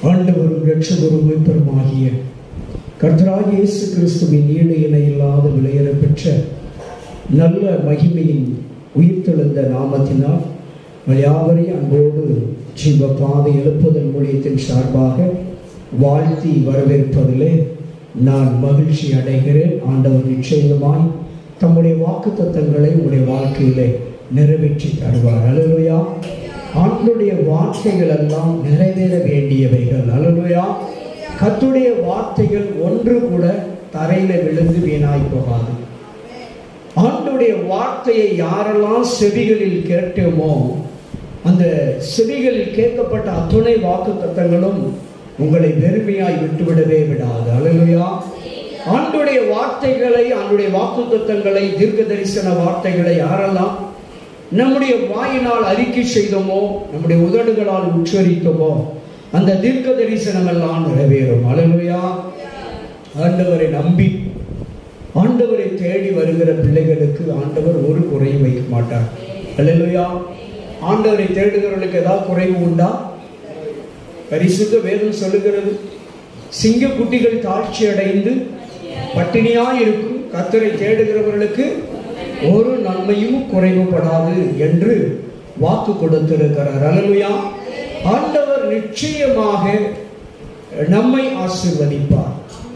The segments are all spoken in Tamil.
ஆண்டவரும் இரட்சகரும் மீட்பருமாகிய கர்த்தராகிய இயேசு கிறிஸ்துவின் ஈடு இணை இல்லாத விலையேற பெற்ற நல்ல மகிமையின் உயிர்த்தெழுந்த நாமத்தினால் உங்கள் யாவரையும் அன்போடு ஜீவ பாதை எழுப்புதல் மூலியத்தின் சார்பாக வாழ்த்தி வரவேற்பதிலே நான் மகிழ்ச்சி அடைகிறேன் ஆண்டவர் நிச்சயமாய் தம்முடைய வாக்கு தத்தங்களை உங்களுடைய வாழ்க்கையிலே நிறைவேற்றி தருவார் அலுவயா ஆண்டுடைய வார்த்தைகள் எல்லாம் நிறைவேற வேண்டியவைகள் அலுவயா கத்துடைய வார்த்தைகள் ஒன்று கூட தரையில விழுந்து வீணாய் போகாது ஆண்டுடைய வார்த்தையை யாரெல்லாம் செவிகளில் கேட்டோமோ அந்த செவிகளில் கேட்கப்பட்ட அத்துணை வாக்கு தத்தங்களும் உங்களை வெறுமையாய் விட்டுவிடவே விடாது அலுவயா ஆண்டுடைய வார்த்தைகளை ஆண்டுடைய வாக்கு தத்தங்களை தீர்க்க தரிசன வார்த்தைகளை யாரெல்லாம் நம்முடைய வாயினால் அறிக்கை செய்தோமோ நம்முடைய உதடுகளால் உச்சரித்தோமோ அந்த தீர்க்க தரிசனம் எல்லாம் நிறைவேறும் அலுவயா ஆண்டவரை நம்பி ஆண்டவரை தேடி வருகிற பிள்ளைகளுக்கு ஆண்டவர் ஒரு குறையும் வைக்க மாட்டார் அல்லையா ஆண்டவரை தேடுகிறவர்களுக்கு ஏதாவது குறைவு உண்டா பரிசுத்த வேதம் சொல்லுகிறது சிங்க குட்டிகள் தாழ்ச்சி அடைந்து பட்டினியாய் இருக்கும் கத்தரை தேடுகிறவர்களுக்கு ஒரு நன்மையும் குறைவுபடாது என்று வாக்கு கொடுத்திருக்கிறார் அலலுயா ஆண்டவர் நிச்சயமாக நம்மை ஆசிர்வதிப்பார்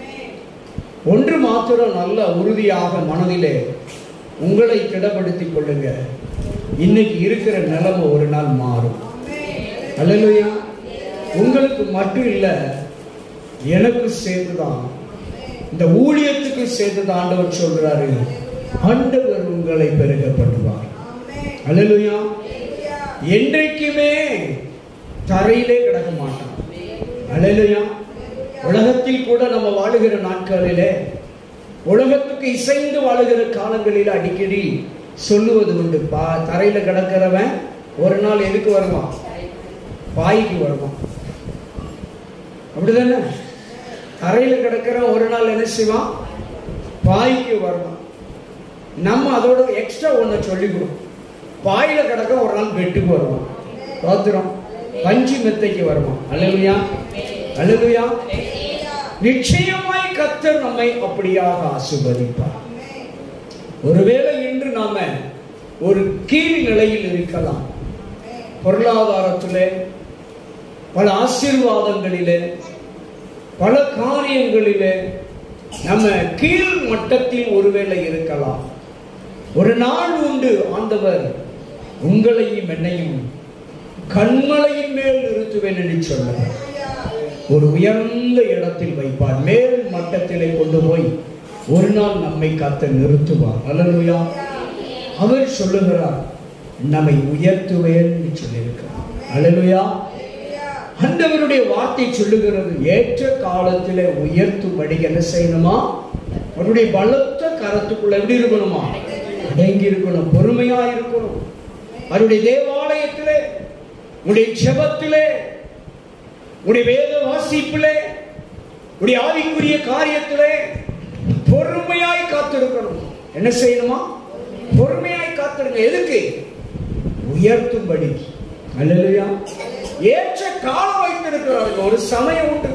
ஒன்று மாத்திரம் நல்ல உறுதியாக மனதிலே உங்களை திடப்படுத்திக் கொள்ளுங்க இன்னைக்கு இருக்கிற நிலைமை ஒரு நாள் மாறும் அல்லையா உங்களுக்கு மட்டும் இல்லை எனக்கு சேர்த்துதான் இந்த ஊழியத்துக்கு சேர்த்து ஆண்டவர் சொல்றாரு ஆண்டவர் உங்களை பெருகப்படுவார் அல்லையா என்றைக்குமே தரையிலே கிடக்க மாட்டான் அல்லையா உலகத்தில் கூட நம்ம வாழுகிற நாட்களிலே உலகத்துக்கு இசைந்து வாழுகிற காலங்களில் அடிக்கடி சொல்லுவது உண்டு பா தரையில கிடக்கிறவன் ஒரு நாள் எதுக்கு வருவான் பாய்க்கு வருவான் அப்படிதானே தரையில கிடக்கிற ஒரு நாள் என்ன செய்வான் பாய்க்கு வருவான் நம்ம அதோட எக்ஸ்ட்ரா ஒன்று சொல்லிக்கிறோம் பாயில கிடக்க ஒரு நாள் பெட்டுக்கு வருவான் தோத்திரம் பஞ்சு மெத்தைக்கு வருவான் அழகுயா அழகுயா நிச்சயமாய் கத்தர் நம்மை அப்படியாக ஆசிர்வதிப்பார் ஒருவேளை இன்று நாம ஒரு கீழ் நிலையில் இருக்கலாம் பொருளாதாரத்திலே பல ஆசீர்வாதங்களிலே பல காரியங்களிலே நம்ம கீழ் மட்டத்தில் ஒருவேளை இருக்கலாம் ஒரு நாள் உண்டு ஆண்டவர் உங்களையும் என்னையும் கண்மலையின் மேல் நிறுத்துவேன் என்று சொன்னார் ஒரு உயர்ந்த இடத்தில் வைப்பார் மேல் மட்டத்திலே கொண்டு போய் ஒரு நாள் நம்மை காத்த நிறுத்துவார் அல்லலுயா அவர் சொல்லுகிறார் நம்மை உயர்த்துவேன் என்று சொல்லியிருக்கிறார் அல்லலுயா அந்தவருடைய வார்த்தை சொல்லுகிறது ஏற்ற காலத்திலே உயர்த்தும்படி என்ன செய்யணுமா அவருடைய பலத்த கரத்துக்குள்ள எப்படி இருக்கணுமா அடங்கி இருக்கணும் பொறுமையா இருக்கணும் அவருடைய தேவாலயத்திலே உடைய ஜெபத்திலே உடைய வேத வாசிப்பிலே உடைய ஆவிக்குரிய காரியத்திலே பொறுமையாய் காத்திருக்கணும் என்ன செய்யணுமா பொறுமையாய் காத்திருங்க எதுக்கு உயர்த்தும்படி அல்லையா ஏற்ற காலம் வைத்திருக்கிறார்கள் ஒரு சமயம் உண்டு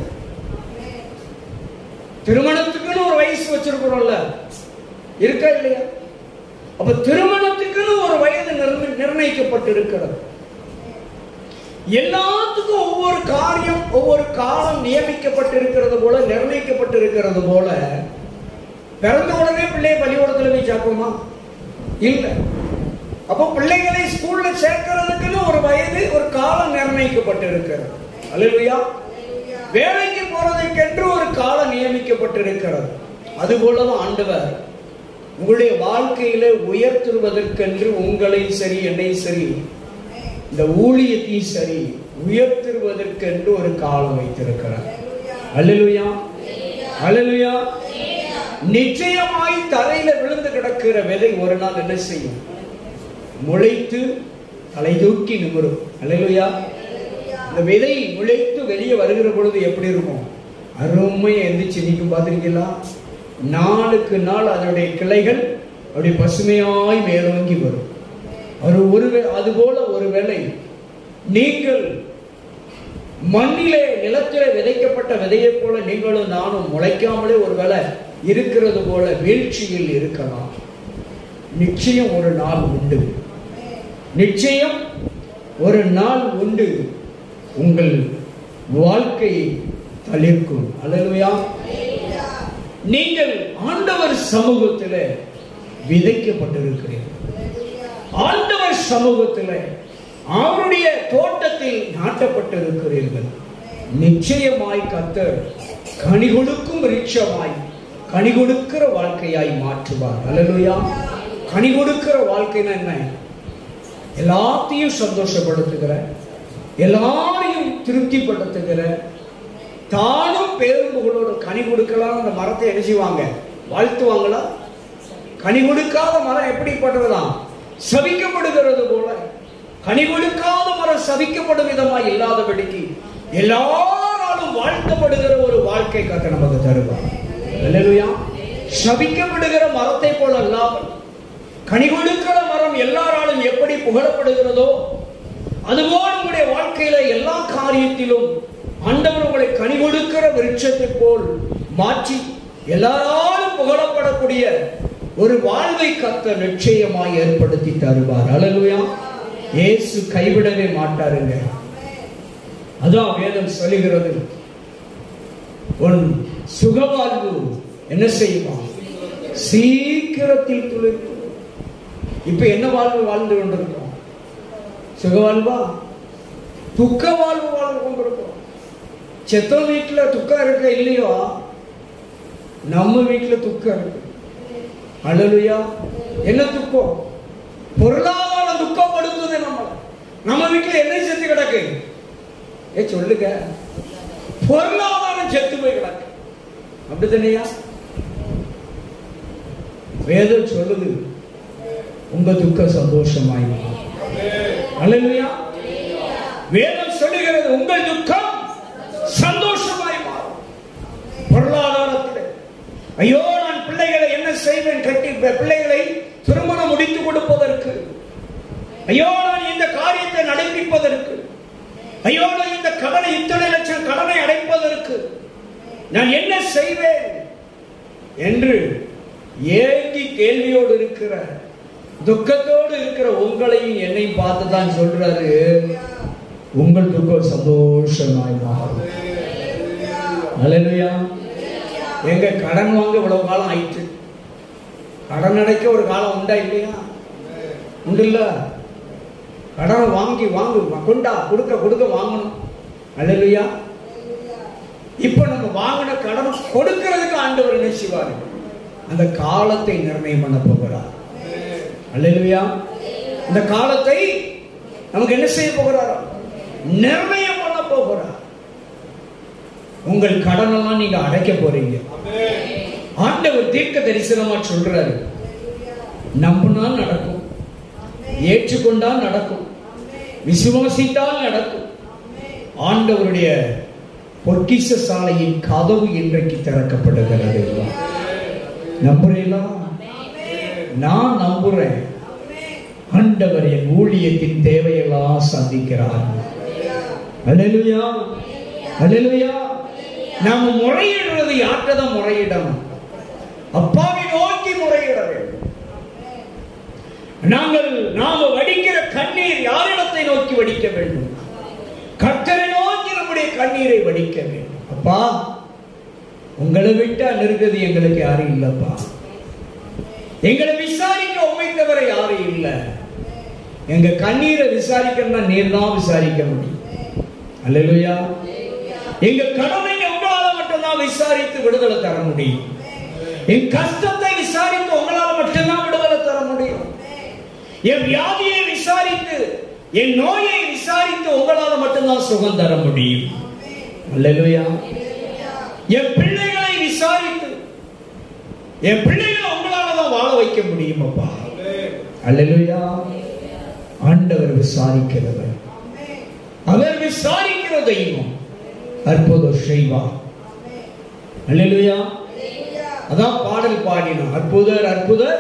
திருமணத்துக்குன்னு ஒரு வயசு வச்சிருக்கிறோம்ல இருக்கா இல்லையா அப்ப திருமணத்துக்குன்னு ஒரு வயது நிர்ணயிக்கப்பட்டிருக்கிறது எல்லாத்துக்கும் ஒவ்வொரு காரியம் ஒவ்வொரு காலம் நியமிக்கப்பட்டிருக்கிறது போல நிர்ணயிக்கப்பட்டிருக்கிறது போல பிறந்த உடனே பிள்ளைய பள்ளிக்கூடத்துல போய் சேர்ப்போமா இல்ல அப்போ பிள்ளைகளை ஸ்கூல்ல சேர்க்கிறதுக்குன்னு ஒரு வயது ஒரு காலம் நிர்ணயிக்கப்பட்டிருக்கிறது அல்லையா வேலைக்கு போறதுக்கென்று ஒரு காலம் நியமிக்கப்பட்டிருக்கிறது அது போலதான் ஆண்டவர் உங்களுடைய வாழ்க்கையில உயர்த்துவதற்கென்று உங்களையும் சரி என்னையும் சரி இந்த ஊழியத்தையும் சரி உயர்த்துவதற்கென்று ஒரு காலம் வைத்திருக்கிறார் அழலுயா அழலுயா நிச்சயமாய் தரையில விழுந்து கிடக்கிற விதை ஒரு நாள் என்ன செய்யும் முளைத்து தலை தூக்கி நிமிரும் அழலுயா இந்த விதை முளைத்து வெளியே வருகிற பொழுது எப்படி இருக்கும் அருமையை எந்திரிச்சு நிற்கும் பார்த்துருக்கீங்களா நாளுக்கு நாள் அதனுடைய கிளைகள் அப்படி பசுமையாய் மேலோங்கி வரும் ஒரு ஒரு அது போல ஒருவேளை நீங்கள் மண்ணிலே நிலத்திலே விதைக்கப்பட்ட விதையைப் போல நீங்களும் நானும் முளைக்காமலே ஒருவேளை இருக்கிறது போல வீழ்ச்சியில் இருக்கலாம் நிச்சயம் ஒரு நாள் உண்டு நிச்சயம் ஒரு நாள் உண்டு உங்கள் வாழ்க்கை தளிர்க்கும் அல்லலுயா நீங்கள் ஆண்டவர் சமூகத்தில் விதைக்கப்பட்டிருக்கிறீர்கள் ஆண்டவர் சமூகத்தில் அவருடைய தோட்டத்தில் நாட்டப்பட்டிருக்கிறீர்கள் நிச்சயமாய் கத்தர் கனி கொடுக்கும் விருட்சமாய் கனி கொடுக்கிற வாழ்க்கையாய் மாற்றுவார் அல்லலுயா கனி கொடுக்கிற வாழ்க்கைன்னா என்ன எல்லாத்தையும் சந்தோஷப்படுத்துகிற எல்லாரையும் திருப்திப்படுத்துகிற தானும் பேரும்புகளோட கனி கொடுக்கலாம் அந்த மரத்தை என்ன செய்வாங்க வாழ்த்துவாங்களா கனி கொடுக்காத மரம் எப்படிப்பட்டதுதான் சபிக்கப்படுகிறது போல கனி கொடுக்காத மரம் சபிக்கப்படும் விதமாய் இல்லாதபடிக்கு எல்லாராலும் வாழ்த்தப்படுகிற ஒரு வாழ்க்கை கத்த நமக்கு தருவார் அல்லேலூயா சபிக்கப்படுகிற மரத்தை போல அல்லாமல் கனி கொடுக்கிற மரம் எல்லாராலும் எப்படி புகழப்படுகிறதோ அதுபோல் உங்களுடைய வாழ்க்கையில எல்லா காரியத்திலும் ஆண்டவர் உங்களை கனி கொடுக்கிற விருட்சத்தை போல் மாற்றி எல்லாராலும் புகழப்படக்கூடிய ஒரு வாழ்வை கத்த நிச்சயமாய் ஏற்படுத்தி தருவார் அழலுயா இயேசு கைவிடவே மாட்டாருங்க அதான் வேதம் சொல்லுகிறது உன் சுகவாழ்வு என்ன செய்வான் சீக்கிரத்தில் துளிர்க்கும் இப்ப என்ன வாழ்வு வாழ்ந்து கொண்டிருக்கோம் சுகவாழ்வா துக்க வாழ்வு வாழ்ந்து கொண்டிருக்கோம் செத்த வீட்டுல துக்கம் இருக்க இல்லையோ நம்ம வீட்டுல துக்கம் இருக்கு அழலுயா என்ன துக்கம் பொருளாதார துக்கம் படுத்துது நம்ம நம்ம வீட்டுல என்ன செத்து கிடக்கு ஏ சொல்லுங்க பொருளாதாரம் செத்து போய் கிடக்கு அப்படித்தானையா வேதம் சொல்லுது உங்க துக்க சந்தோஷமாய் அல்லையா வேதம் சொல்லுகிறது உங்கள் துக்கம் சந்தோஷமாய் மாறும் பொருளாதாரத்தில் ஐயோ நான் பிள்ளைகளை என்ன செய்வேன் கட்டி பிள்ளைகளை திருமணம் முடித்து கொடுப்பதற்கு ஐயோ நான் இந்த காரியத்தை நடப்பிப்பதற்கு ஐயோ நான் இந்த கடனை இத்தனை லட்சம் கடனை அடைப்பதற்கு நான் என்ன செய்வேன் என்று ஏங்கி கேள்வியோடு இருக்கிற துக்கத்தோடு இருக்கிற உங்களையும் என்னையும் பார்த்து தான் சொல்றாரு உங்கள் துக்கம் சந்தோஷமாய் மாறும் அல்லேலூயா எங்க கடன் வாங்க இவ்வளவு காலம் ஆயிற்று கடன் அடைக்க ஒரு காலம் உண்டா இல்லையா உண்டு இல்ல கடனை வாங்கி வாங்கு கொண்டா கொடுக்க கொடுக்க வாங்கணும் அல்லையா இப்ப நம்ம வாங்கின கடன் கொடுக்கிறதுக்கு ஆண்டவர் என்ன செய்வாரு அந்த காலத்தை நிர்ணயம் பண்ண போகிறார் அல்லையா அந்த காலத்தை நமக்கு என்ன செய்ய போகிறாரா நிர்ணயம் பண்ண போகிறார் உங்கள் கடனெல்லாம் நீங்க அடைக்க போறீங்க ஆண்டவர் தீர்க்க தரிசனமா சொல்றாரு நம்பினால் நடக்கும் ஏற்றுக்கொண்டால் நடக்கும் விசுவாசித்தால் நடக்கும் ஆண்டவருடைய பொக்கிஷ சாலையின் கதவு இன்றைக்கு திறக்கப்படுகிறது நம்புறீங்களா நான் நம்புறேன் ஆண்டவர் என் ஊழியத்தின் தேவையெல்லாம் சந்திக்கிறார் அல்லேலூயா அல்லேலூயா நாம முறையிடுறது யார்கிட்டதான் முறையிடணும் அப்பாவை நோக்கி முறையிட வேண்டும் நாங்கள் நாம வடிக்கிற கண்ணீர் யாரிடத்தை நோக்கி வடிக்க வேண்டும் கர்த்தரை நோக்கி நம்முடைய கண்ணீரை வடிக்க வேண்டும் அப்பா உங்களை விட்டா நிற்கிறது எங்களுக்கு யாரும் இல்லப்பா எங்களை விசாரிக்க உமைத்தவரை யாரும் இல்லை எங்க கண்ணீரை விசாரிக்கணும்னா நீர் தான் விசாரிக்க முடியும் அல்லையா எங்க கடமை உங்களால மட்டும்தான் விசாரித்து விடுதலை தர முடியும் என் கஷ்டத்தை விசாரித்து உங்களால மட்டும்தான் விடுதலை தர முடியும் என் வியாதியை விசாரித்து என் நோயை விசாரித்து உங்களால மட்டும்தான் சுகம் தர முடியும் அல்லையா என் பிள்ளைகளை விசாரித்து என் பிள்ளைகளை உங்களால தான் வாழ வைக்க முடியும் அப்பா அல்லையா ஆண்டவர் விசாரிக்கிறவர் அவர் விசாரிக்கிற தெய்வம் அற்புதம் செய்வார் அல்லேலூயா அதான் பாடல் பாடினோம் அற்புதர் அற்புதர்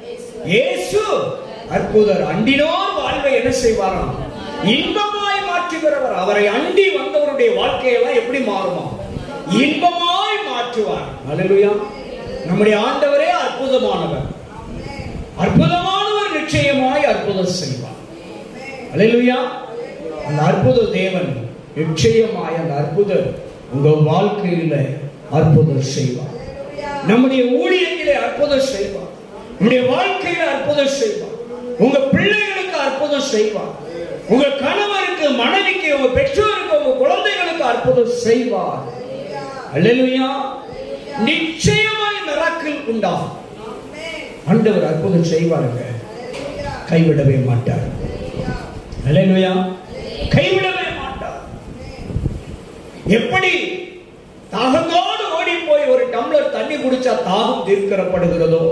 இயேசு அற்புதர் அண்டினோர் வாழ்வை என்ன செய்வாராம் இன்பமாய் மாற்றி செய்கிறவர் அவரை அண்டி வந்தவருடைய வாழ்க்கையெல்லாம் எப்படி மாறுமா இன்பமாய் மாற்றுவார் அல்லேலூயா நம்முடைய ஆண்டவரே அற்புதமானவர் அற்புதமானவர் நிச்சயமாய் அற்புதம் செய்வார் அல்லேலூயா அந்த அற்புத தேவன் நிச்சயமாய் அந்த அற்புதம் உங்க வாழ்க்கையில அற்புதம் செய்வார் நம்முடைய ஊழியத்திலே அற்புதம் செய்வார் நம்முடைய வாழ்க்கையில அற்புதம் செய்வார் உங்க பிள்ளைகளுக்கு அற்புதம் செய்வார் உங்க கணவருக்கு மனைவிக்கு உங்க பெற்றோருக்கு உங்க குழந்தைகளுக்கு அற்புதம் செய்வார் அல்லேலூயா நிச்சயமாய் மிராக்கிள் உண்டாகும் ஆண்டவர் அற்புதம் செய்வாருங்க கைவிடவே மாட்டார் அல்லேலூயா கைவிடவே மாட்டார் எப்படி தாகத்தோடு ஓடி போய் ஒரு டம்ளர் தண்ணி குடிச்சா தாகம் தீர்க்கப்படுகிறதோ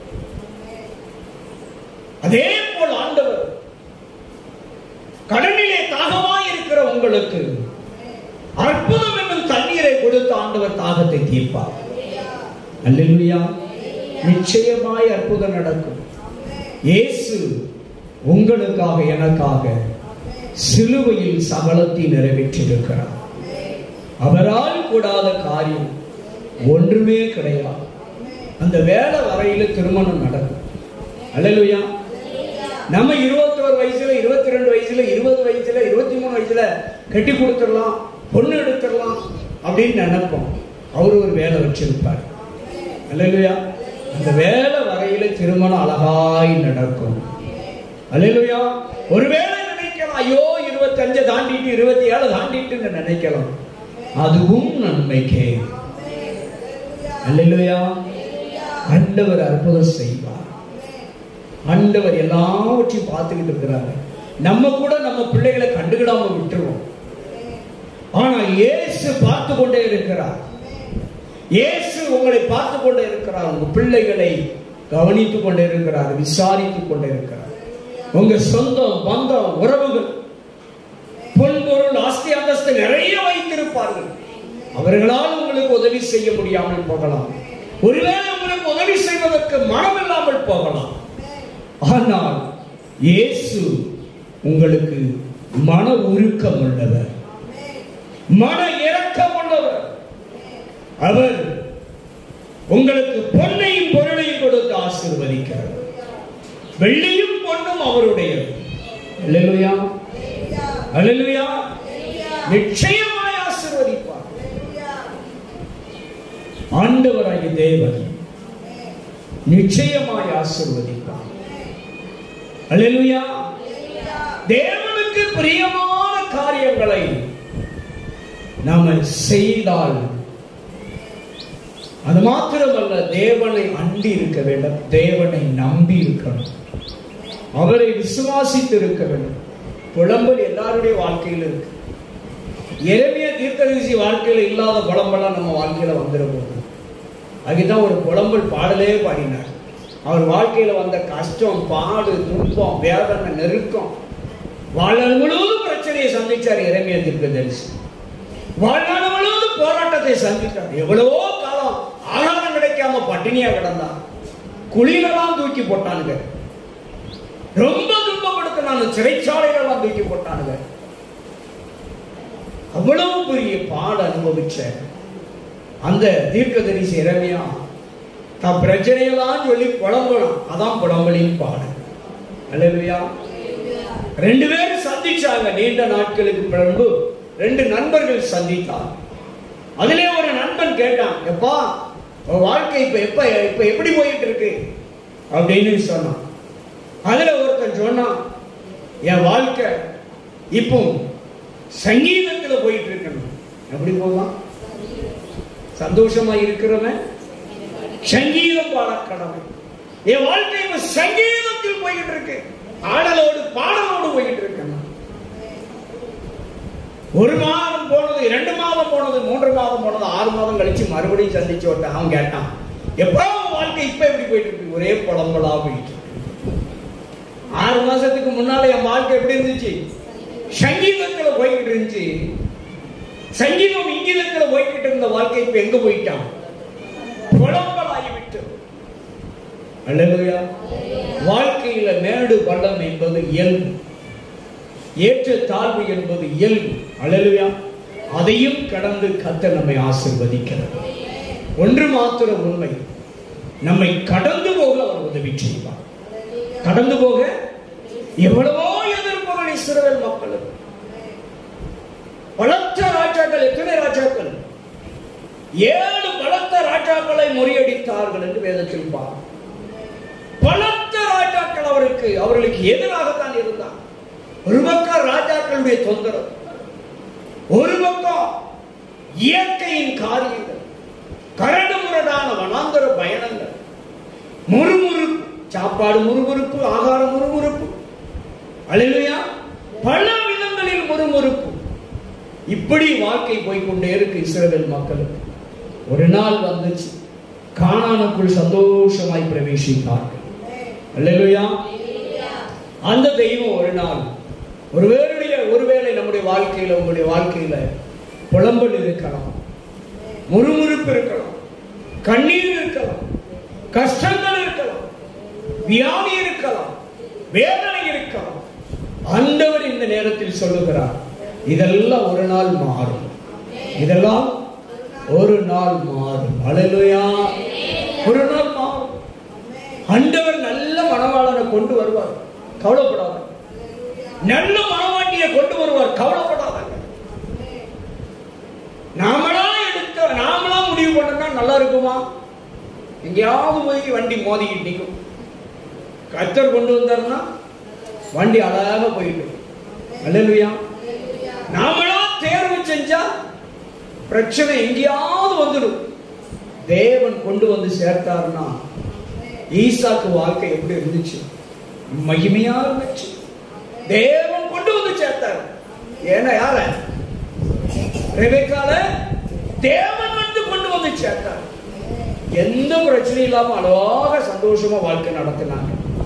அதே போல் ஆண்டவர் கடலிலே தாகமாய் இருக்கிற உங்களுக்கு அற்புதம் என்னும் தண்ணீரை கொடுத்து ஆண்டவர் தாகத்தை தீர்ப்பார் அல்லேலூயா நிச்சயமாய் அற்புதம் நடக்கும் இயேசு உங்களுக்காக எனக்காக சிலுவையில் சகலத்தை நிறைவேற்றியிருக்கிறார் அவரால் கூடாத காரியம் ஒன்றுமே கிடையாது அந்த வேலை வரையில திருமணம் நடக்கும் அல்லேலூயா நம்ம இருபத்தோரு வயசுல இருபத்தி ரெண்டு வயசுல இருபது வயசுல இருபத்தி மூணு வயசுல கட்டி கொடுத்துடலாம் பொண்ணு எடுத்துடலாம் அப்படின்னு நினைப்போம் அவர் ஒரு வேலை வச்சிருப்பார் அல்லேலூயா அந்த வேலை வரையில திருமணம் அழகாய் நடக்கும் அல்லேலூயா ஒருவேளை நினைக்கலாம் ஐயோ இருபத்தஞ்சு தாண்டிட்டு இருபத்தி ஏழு தாண்டிட்டு நினைக்கலாம் அதுவும் நன்மைக்கே அல்லேலூயா ஆண்டவர் அற்புதம் செய்வார் ஆண்டவர் எல்லாவற்றையும் பார்த்துக்கிட்டு இருக்கிறாரு நம்ம கூட நம்ம பிள்ளைகளை கண்டுக்கிடாம விட்டுருவோம் ஆனா இயேசு பார்த்து கொண்டே இருக்கிறார் இயேசு உங்களை பார்த்து கொண்டே இருக்கிறார் உங்க பிள்ளைகளை கவனித்துக் கொண்டே இருக்கிறார் விசாரித்துக் கொண்டே இருக்கிறார் உங்க சொந்தம் பந்தம் உறவுகள் பொன்பொருள் ஆஸ்தி அந்தஸ்து நிறைய வைத்திருப்பார்கள் அவர்களால் உங்களுக்கு உதவி செய்ய முடியாமல் போகலாம் ஒருவேளை உங்களுக்கு உதவி செய்வதற்கு மனம் இல்லாமல் போகலாம் ஆனால் இயேசு உங்களுக்கு மன உருக்கம் உள்ளவர் மன இரக்கம் உள்ளவர் அவர் உங்களுக்கு பொன்னையும் பொருளையும் கொடுத்து ஆசீர்வதிக்கிறார் வெள்ளியும் பொன்னும் அவருடையது அல்லேலூயா அல்லேலூயா நிச்சயமாய் ஆசீர்வதிப்பார் ஆண்டவராகிய தேவன் நிச்சயமாய் ஆசீர்வதிப்பார் அல்லேலூயா தேவனுக்கு பிரியமான காரியங்களை நாம செய்தால் அது மாத்திரமல்ல தேவனை அண்டி இருக்க வேண்டும் தேவனை நம்பி இருக்கணும் அவரை விசுவாசித்து இருக்க வேண்டும் புலம்பல் எல்லாருடைய வாழ்க்கையில் இருக்கு எளிமைய தீர்க்கதரிசி வாழ்க்கையில இல்லாத புலம்பெல்லாம் நம்ம வாழ்க்கையில வந்துட போகுது அதுதான் ஒரு புலம்பல் பாடலே பாடினார் அவர் வாழ்க்கையில வந்த கஷ்டம் பாடு துன்பம் வேதனை நெருக்கம் வாழ்நாள் முழுவதும் பிரச்சனையை சந்திச்சார் இறைமைய தீர்க்கதரிசி வாழ்நாள் முழுவதும் போராட்டத்தை சந்தித்தார் எவ்வளவோ காலம் ஆகாரம் கிடைக்காம பட்டினியா கிடந்தான் குழிகளெல்லாம் தூக்கி போட்டானுங்க ரொம்ப துன்பப்படுத்தினாங்க சிறைச்சாலைகளெல்லாம் தூக்கி போட்டானுங்க அவ்வளவு பெரிய பாடு அனுபவிச்ச அந்த தீர்க்கதரிசி இறைமையா தான் பிரச்சனையெல்லாம் சொல்லி புலம்பலாம் அதான் புலம்பலின் பாடு அல்லையா ரெண்டு பேரும் சந்திச்சாங்க நீண்ட நாட்களுக்கு பிறகு ரெண்டு நண்பர்கள் சந்தித்தார் அதிலே ஒரு நண்பன் கேட்டான் எப்பா உன் வாழ்க்கை இப்ப எப்ப இப்ப எப்படி போயிட்டு இருக்கு அப்படின்னு சொன்னான் அதுல ஒருத்தன் சொன்னான் என் வாழ்க்கை இப்போ சங்கீதத்துல போயிட்டு இருக்கணும் எப்படி போகலாம் சந்தோஷமா இருக்கிறவன் சங்கீதம் பாட கடமை என் வாழ்க்கை இப்ப சங்கீதத்தில் போயிட்டு இருக்கு ஆடலோடு பாடலோடு போயிட்டு இருக்கணும் ஒரு மாதம் போனது இரண்டு மாதம் போனது மூன்று மாதம் போனது ஆறு மாதம் கழிச்சு மறுபடியும் சந்திச்சு ஒருத்தன் அவன் கேட்டான் எப்போ உன் வாழ்க்கை இப்ப எப்படி போயிட்டு இருக்கு ஒரே புலம்பலா போயிட்டு இருக்கு ஆறு மாசத்துக்கு முன்னால என் வாழ்க்கை எப்படி இருந்துச்சு சங்கீதத்துல போய்கிட்டு இருந்துச்சு சங்கீதம் இங்கிலத்துல போய்கிட்டு இருந்த வாழ்க்கை இப்ப எங்க போயிட்டான் புலம்பலாகிவிட்டு அல்லேலூயா வாழ்க்கையில மேடு பள்ளம் என்பது இயல்பு ஏற்ற தாழ்வு என்பது இயல்பு அழலுயா அதையும் கடந்து கத்த நம்மை ஆசிர்வதிக்கிறார் ஒன்று மாத்திரம் உண்மை நம்மை கடந்து போக அவர் உதவி செய்வார் கடந்து போக எவ்வளவோ எதிர்ப்புகள் இஸ்ரவேல் மக்களுக்கு பலத்த ராஜாக்கள் எத்தனை ராஜாக்கள் ஏழு பலத்த ராஜாக்களை முறியடித்தார்கள் என்று வேதத்தில் பார் பலத்த ராஜாக்கள் அவருக்கு அவர்களுக்கு எதிராகத்தான் இருந்தார் ஒரு பக்கம் ராஜாக்களுடைய தொந்தரவு ஒரு பக்கம் இயற்கையின் காரியங்கள் கரடு முரடான வனாந்தர பயணங்கள் முறுமுறுப்பு சாப்பாடு முறுமுறுப்பு ஆகாரம் முறுமுறுப்பு அழிலுயா பல விதங்களில் முறுமுறுப்பு இப்படி வாழ்க்கை போய்க்கொண்டே இருக்கு இஸ்ரவேல் மக்களுக்கு ஒரு நாள் வந்துச்சு கானானுக்குள் சந்தோஷமாய் பிரவேசித்தார்கள் அல்லேலூயா அந்த தெய்வம் ஒரு நாள் ஒருவேளை ஒருவேளை நம்முடைய வாழ்க்கையில உங்களுடைய வாழ்க்கையில புலம்பல் இருக்கலாம் முறுமுறுப்பு இருக்கலாம் கண்ணீர் இருக்கலாம் கஷ்டங்கள் இருக்கலாம் வியாதி இருக்கலாம் வேதனை இருக்கலாம் ஆண்டவர் இந்த நேரத்தில் சொல்லுகிறார் இதெல்லாம் ஒரு நாள் மாறும் இதெல்லாம் ஒரு நாள் மாறும் அழலுயா ஒரு நாள் மாறும் ஆண்டவர் நல்ல மணவாளனை கொண்டு வருவார் கவலைப்படாத நல்ல மனவாட்டியை கொண்டு வருவார் கவலைப்படாதாங்க நாமளா எடுத்த நாமளா முடிவு பண்ணா நல்லா இருக்குமா எங்கேயாவது போய் வண்டி மோதிக்கிட்டு நிற்கும் கத்தர் கொண்டு வந்தாருன்னா வண்டி அழகாக போயிட்டு அல்லையா நாமளா தேர்வு செஞ்சா பிரச்சனை எங்கேயாவது வந்துடும் தேவன் கொண்டு வந்து சேர்த்தாருன்னா ஈசாக்கு வாழ்க்கை எப்படி இருந்துச்சு மகிமையா இருந்துச்சு தேவன் கொண்டு வந்து சேர்த்தார் ஏன்னா யார ரெபேக்கால தேவன் வந்து கொண்டு வந்து சேர்த்தார் எந்த பிரச்சனையும் இல்லாம அழகாக சந்தோஷமா வாழ்க்கை நடத்தினாங்க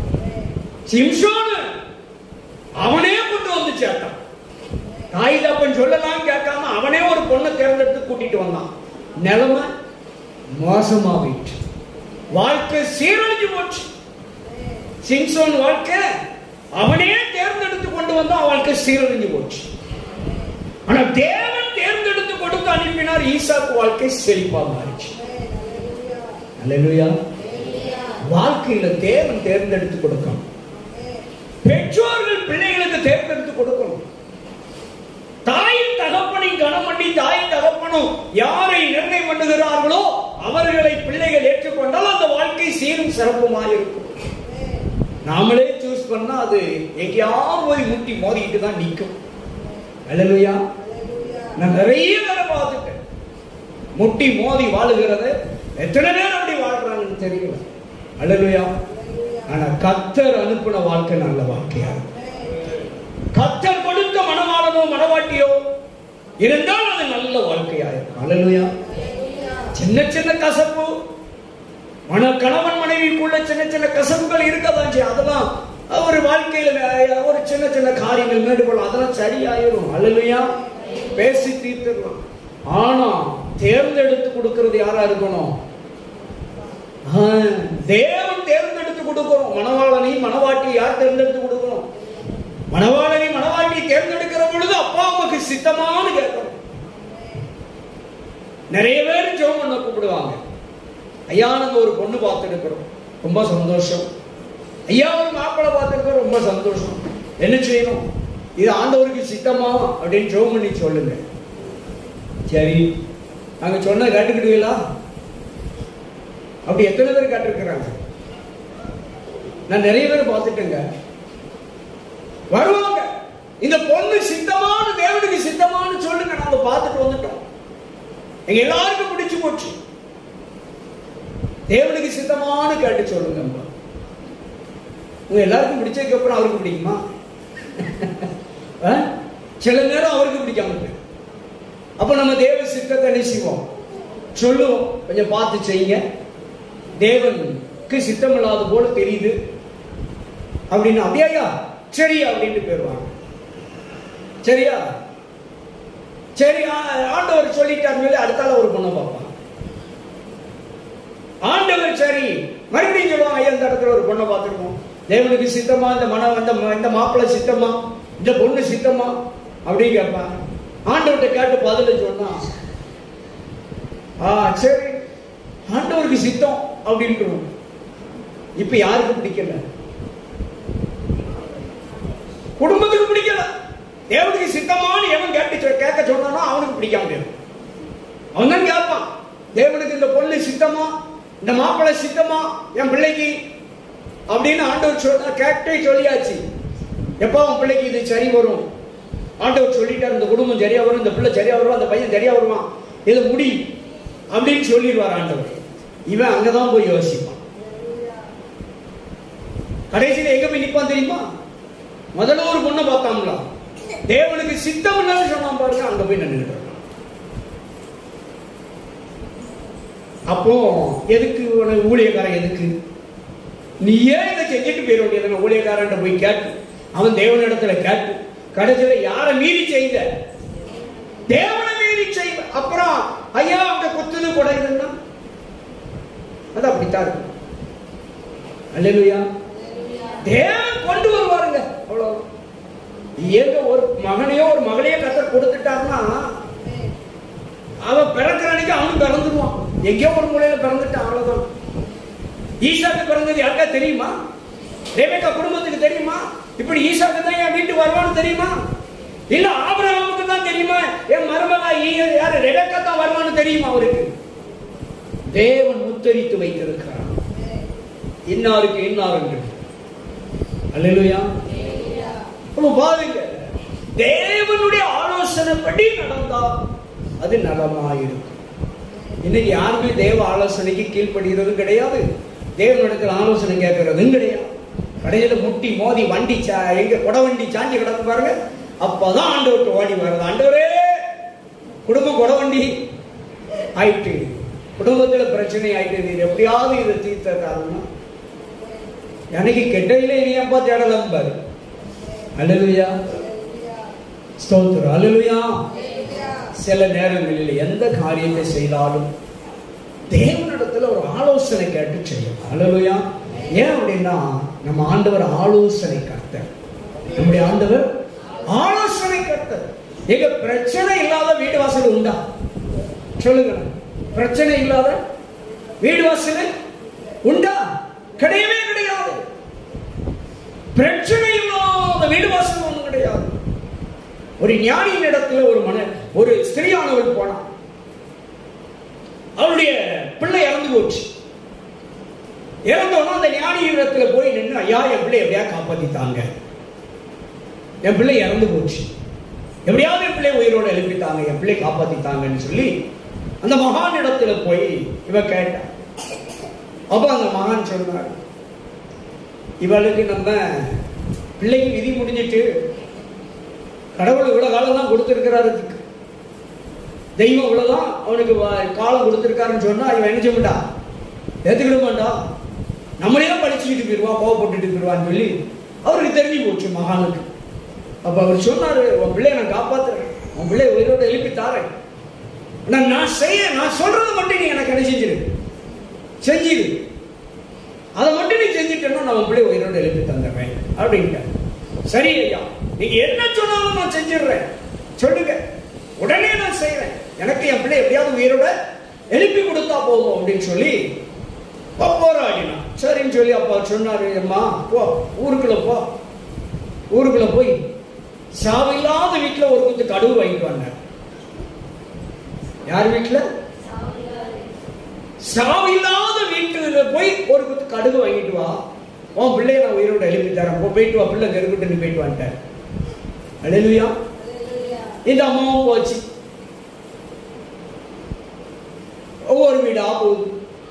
சிம்சோனு அவனே கொண்டு வந்து சேர்த்தான் தாய் தப்பன் சொல்லலாம் கேட்காம அவனே ஒரு பொண்ணை தேர்ந்தெடுத்து கூட்டிட்டு வந்தான் நிலைமை மோசமா போயிட்டு வாழ்க்கை சீரழிஞ்சு போச்சு சிம்சோன் வாழ்க்கை அவனே தேர்ந்தெடுத்து கொண்டு வந்தான் வாழ்க்கை சீரழிஞ்சு போச்சு ஆனா தேவன் தேர்ந்தெடுத்து கொடுத்து அனுப்பினார் ஈசாக்கு வாழ்க்கை செழிப்பா மாறிச்சு அல்லேலூயா வாழ்க்கையில தேவன் தேர்ந்தெடுத்து கொடுக்கணும் பெற்றோர்கள் பிள்ளைகளுக்கு தேர்ந்தெடுத்து கொடுக்கணும் தாயின் தகப்பனை கனம் பண்ணி தாயின் தகப்பனும் யாரை நிர்ணயம் பண்ணுகிறார்களோ அவர்களை பிள்ளைகள் ஏற்றுக்கொண்டால் அந்த வாழ்க்கை சீரும் சிறப்புமாக இருக்கும் நாமளே சூஸ் பண்ணா அது எங்கேயாவது போய் முட்டி மோதிக்கிட்டு தான் நிற்கும் அல்லலுயா நான் நிறைய வேலை பார்த்துட்டேன் முட்டி மோதி வாழுகிறது எத்தனை பேர் அப்படி வாழ்றாங்கன்னு தெரியல அல்லலுயா ஆனா கத்தர் அனுப்பின வாழ்க்கை நல்ல வாழ்க்கையா இருக்கும் கத்தர் கொடுத்த மனவாளனோ மனவாட்டியோ இருந்தால் அது நல்ல வாழ்க்கையா இருக்கும் அல்லலுயா சின்ன சின்ன கசப்பு மன கணவன் மனைவிக்குள்ள சின்ன சின்ன கசப்புகள் இருக்கதான் செய்யும் அதெல்லாம் ஒரு வாழ்க்கையில வே- ஒரு சின்ன சின்ன காரியங்கள் மேடுபடும் அதெல்லாம் சரியாயிரும் அல்லையா பேசி தீர்த்துடலாம் ஆனா தேர்ந்தெடுத்து கொடுக்கிறது யாரா இருக்கணும் ஆ, தேவன் தேர்ந்தெடுத்து கொடுக்கணும் மணவாளனை மணவாட்டி யார் தேர்ந்தெடுத்து கொடுக்கணும் மணவாளனை மணவாட்டி தேர்ந்தெடுக்கிற பொழுது அப்பா அம்மாக்கு சித்தமானு கேட்கணும் நிறைய பேர் ஜெபம் பண்ண கூப்பிடுவாங்க ஐயா நாங்க ஒரு பொண்ணு பார்த்துருக்கிறோம் ரொம்ப சந்தோஷம் ஐயா ஒரு மாப்பிள்ளை பார்த்துருக்கிறோம் ரொம்ப சந்தோஷம் என்ன செய்யணும் இது ஆண்டவருக்கு சித்தமா அப்படின்னு ஜெபம் பண்ணி சொல்லுங்க சரி நாங்க சொன்ன கேட்டுக்கிடுவீங்களா அப்படி எத்தனை பேர் கேட்டிருக்கிறாங்க நான் நிறைய பேர் பார்த்துட்டேங்க வருவாங்க இந்த பொண்ணு சித்தமான தேவனுக்கு சித்தமான்னு சொல்லுங்க நாங்க பார்த்துட்டு வந்துட்டோம் எங்க எல்லாருக்கும் பிடிச்சு போச்சு தேவனுக்கு சித்தமானு கேட்டு சொல்லுங்க அம்மா. உங்க எல்லாருக்கும் பிடிச்சதுக்கு அப்புறம் அவருக்கு பிடிக்குமா ஆ? சில நேரம் அவருக்கு பிடிக்காம இருக்கு அப்ப நம்ம தேவ சித்தத்தை என்ன செய்வோம் சொல்லுவோம் கொஞ்சம் பார்த்து செய்யுங்க தேவனுக்கு சித்தம் இல்லாத போல தெரியுது அப்படின்னு அப்படியா சரி அப்படின்ட்டு போயிடுவாங்க சரியா சரி ஆ- ஆண்டவர் சொல்லிட்டாருன்னு சொல்லி அடுத்தால ஒரு பொண்ணை பார்ப்பான் ஆண்டவர் சரி மறுபடியும் சொல்லுவாங்க ஐயா இந்த இடத்துல ஒரு பொண்ணை பார்த்துருக்கோம் தேவனுக்கு சித்தமா இந்த மனம் இந்த ம- இந்த மாப்பிள்ளை சித்தமா இந்த பொண்ணு சித்தமா அப்படின்னு கேட்பான் ஆண்டவர்கிட்ட கேட்டு பதில சொன்னா ஆ சரி ஆண்டவருக்கு சித்தம் அப்படின்ட்டு இப்ப யாருக்கு பிடிக்கல குடும்பத்துக்கு பிடிக்கல தேவனுக்கு சித்தமானு எவன் கேட்டு சொ- கேட்க சொன்னானோ அவனுக்கு பிடிக்க முடியாது அவன் தான் கேட்பான் தேவனுக்கு இந்த பொண்ணு சித்தமா இந்த மாப்பிள்ளை சித்தமா என் பிள்ளைக்கு அப்படின்னு ஆண்டவர் சொன்னா கேட்டே சொல்லியாச்சு எப்போ அவன் பிள்ளைக்கு இது சரி வரும் ஆண்டவர் சொல்லிட்டார் இந்த குடும்பம் சரியா வரும் இந்த பிள்ளை சரியா வருவான் அந்த பையன் சரியா வருவான் இது முடி அப்படின்னு சொல்லிடுவார் ஆண்டவர் இவன் அங்கதான் போய் யோசிப்பான் கடைசியில எங்க போய் நிப்பான் தெரியுமா முதல்ல ஒரு பொண்ணை பார்த்தாங்களா தேவனுக்கு சித்தம் இல்லைன்னு சொன்னான் பாருங்க அங்க போய் நின்றுட்டு அப்போ எதுக்கு உனக்கு ஊழியக்காரன் எதுக்கு நீ ஏன் இதை செஞ்சுட்டு போயிட வேண்டியது ஊழியக்காரன் போய் கேட்டு அவன் தேவனிடத்துல கேட்டு கடைசியில யாரை மீறி செய்த தேவனை மீறி செய்த அப்புறம் ஐயா அங்க குத்துது குடையுதுன்னா அது அப்படித்தான் இருக்கும் அல்லேலூயா தேவன் கொண்டு வருவாருங்க அவ்வளவு எங்க ஒரு மகனையோ ஒரு மகளையோ கத்தர் கொடுத்துட்டாருன்னா அவன் பிறக்கிற அன்னைக்கு அவனும் பிறந்துருவான் எங்கேயோ ஒரு மூலையில பிறந்துட்டான் அவ்வளவுதான் ஈசாக்கு பிறந்தது யாருக்கா தெரியுமா ரேபேக்கா குடும்பத்துக்கு தெரியுமா இப்படி ஈசாக்கு தான் என் வீட்டுக்கு வருவான்னு தெரியுமா இல்ல ஆபிரகாமுக்கு தான் தெரியுமா என் மருமகா ஈ- யாரு ரெபேக்கா தான் வருவான்னு தெரியுமா அவருக்கு தேவன் முத்தரித்து வைத்திருக்கிறார் இன்னாருக்கு இன்னார் என்று அல்லேலூயா அப்ப பாருங்க தேவனுடைய ஆலோசனைப்படி நடந்தா அது நலமாயிருக்கும் இன்னைக்கு யாருமே தேவ ஆலோசனைக்கு கீழ்ப்படுகிறதும் கிடையாது தேவனிடத்தில் ஆலோசனை கேட்கறதும் கிடையாது கடையில முட்டி மோதி வண்டி சா எங்க குட வண்டி சாஞ்சி கிடக்கு பாருங்க அப்பதான் ஆண்டவர்கிட்ட ஓடி வருது ஆண்டவரே குடும்பம் குட வண்டி ஆயிட்டு குடும்பத்துல பிரச்சனை ஆயிட்டு நீர் எப்படியாவது இதை தீர்த்த காரணம் எனக்கு கெட்டையில இனி அப்பா தேடலாம் பாரு அல்லலுயா ஸ்தோத்திரம் அல்லலுயா சில நேரங்களில் எந்த காரியத்தை செய்தாலும் தேவனிடத்துல ஒரு ஆலோசனை கேட்டு செய்யணும் அல்லலுயா ஏன் அப்படின்னா நம்ம ஆண்டவர் ஆலோசனை கர்த்தர் நம்முடைய ஆண்டவர் ஆலோசனை கர்த்தர் எங்க பிரச்சனை இல்லாத வீடு வாசல் உண்டா சொல்லுங்க பிரச்சனை இல்லாத வீடு வாசல் உண்டா கிடையவே கிடையாது பிரச்சனை இல்லாத வீடு வாசல் ஒன்றும் கிடையாது ஒரு ஞானியின் இடத்துல ஒரு மன ஒரு ஸ்திரியானவள் போனான் அவளுடைய பிள்ளை இறந்து போச்சு இறந்தோன்னா அந்த ஞானியின் இடத்துல போய் நின்று ஐயா என் பிள்ளை எப்படியா காப்பாத்தித்தாங்க என் பிள்ளை இறந்து போச்சு எப்படியாவது என் பிள்ளை உயிரோட எழுப்பித்தாங்க என் பிள்ளை காப்பாத்தித்தாங்கன்னு சொல்லி அந்த மகான் இடத்துல போய் இவ கேட்டான் அப்ப அந்த மகான் சொன்னார் இவளுக்கு நம்ம பிள்ளைக்கு விதி முடிஞ்சிட்டு கடவுள் இவ்வளவு காலம் தான் கொடுத்திருக்கிறாரு இதுக்கு. தெய்வம் இவ்வளவுதான் அவனுக்கு வா- காலம் கொடுத்திருக்காருன்னு சொன்னா இவன் என்ன செய்ய மாட்டான் ஏத்துக்கிட மாட்டான் நம்மளே தான் படிச்சுக்கிட்டு போயிடுவா கோவப்பட்டுட்டு போயிடுவான்னு சொல்லி அவருக்கு தெரிஞ்சு போச்சு மகானுக்கு அப்ப அவர் சொன்னாரு உன் பிள்ளைய நான் காப்பாத்துறேன் உன் பிள்ளைய உயிரோட எழுப்பி தாரேன் ஆனா நான் செய்ய நான் சொல்றது மட்டும் நீ எனக்கு என்ன செஞ்சிரு செஞ்சிரு அதை மட்டும் நீ செஞ்சுட்டேன்னா நான் உன் பிள்ளைய உயிரோட எழுப்பி தந்துடுறேன் அப்படின்ட்டார் சரி ஐயா நீங்க என்ன சொன்னாலும் நான் செஞ்சிடுறேன் சொல்லுங்க உடனே நான் செய்றேன் எனக்கு என் பிள்ளை எப்படியாவது உயிரோட எழுப்பி கொடுத்தா போதும் அப்படின்னு சொல்லி அப்ப போராடினான் சரின்னு சொல்லி அப்பா சொன்னாரு அம்மா போ ஊருக்குள்ள போ ஊருக்குள்ள போய் சாவில்லாத வீட்டுல ஒரு கொஞ்சம் கடுவு வாங்கிட்டு வந்தார் யார் வீட்டுல சாவில்லாத வீட்டுல போய் ஒரு குத்து கடுகு வாங்கிட்டு வா உன் பிள்ளைய நான் உயிரோட எழுப்பி தரேன் போ போயிட்டு வா பிள்ளை கருக்கிட்டு நீ போயிட்டு வந்துட்டார் அழுவியா இந்த அம்மாவும் போச்சு ஒவ்வொரு வீடா போகுது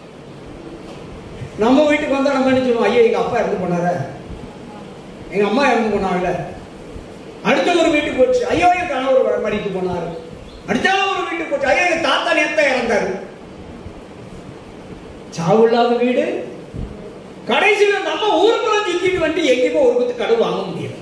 நம்ம வீட்டுக்கு வந்தா நம்ம என்ன சொல்லுவோம் ஐயோ எங்க அப்பா இறந்து போனார எங்க அம்மா இறந்து போனாங்கல்ல அடுத்த ஒரு வீட்டுக்கு போச்சு ஐயோ என் கணவர் வ- மடித்து போனாரு அடுத்த ஒரு வீட்டுக்கு போச்சு ஐயோ எங்க தாத்தா நேத்த இறந்தாரு சாவுள்ளாத வீடு கடைசியில நம்ம ஊருக்குள்ள சுத்திட்டு வந்து எங்கேயுமே ஒரு குத்து கடுவு வாங்க முடியல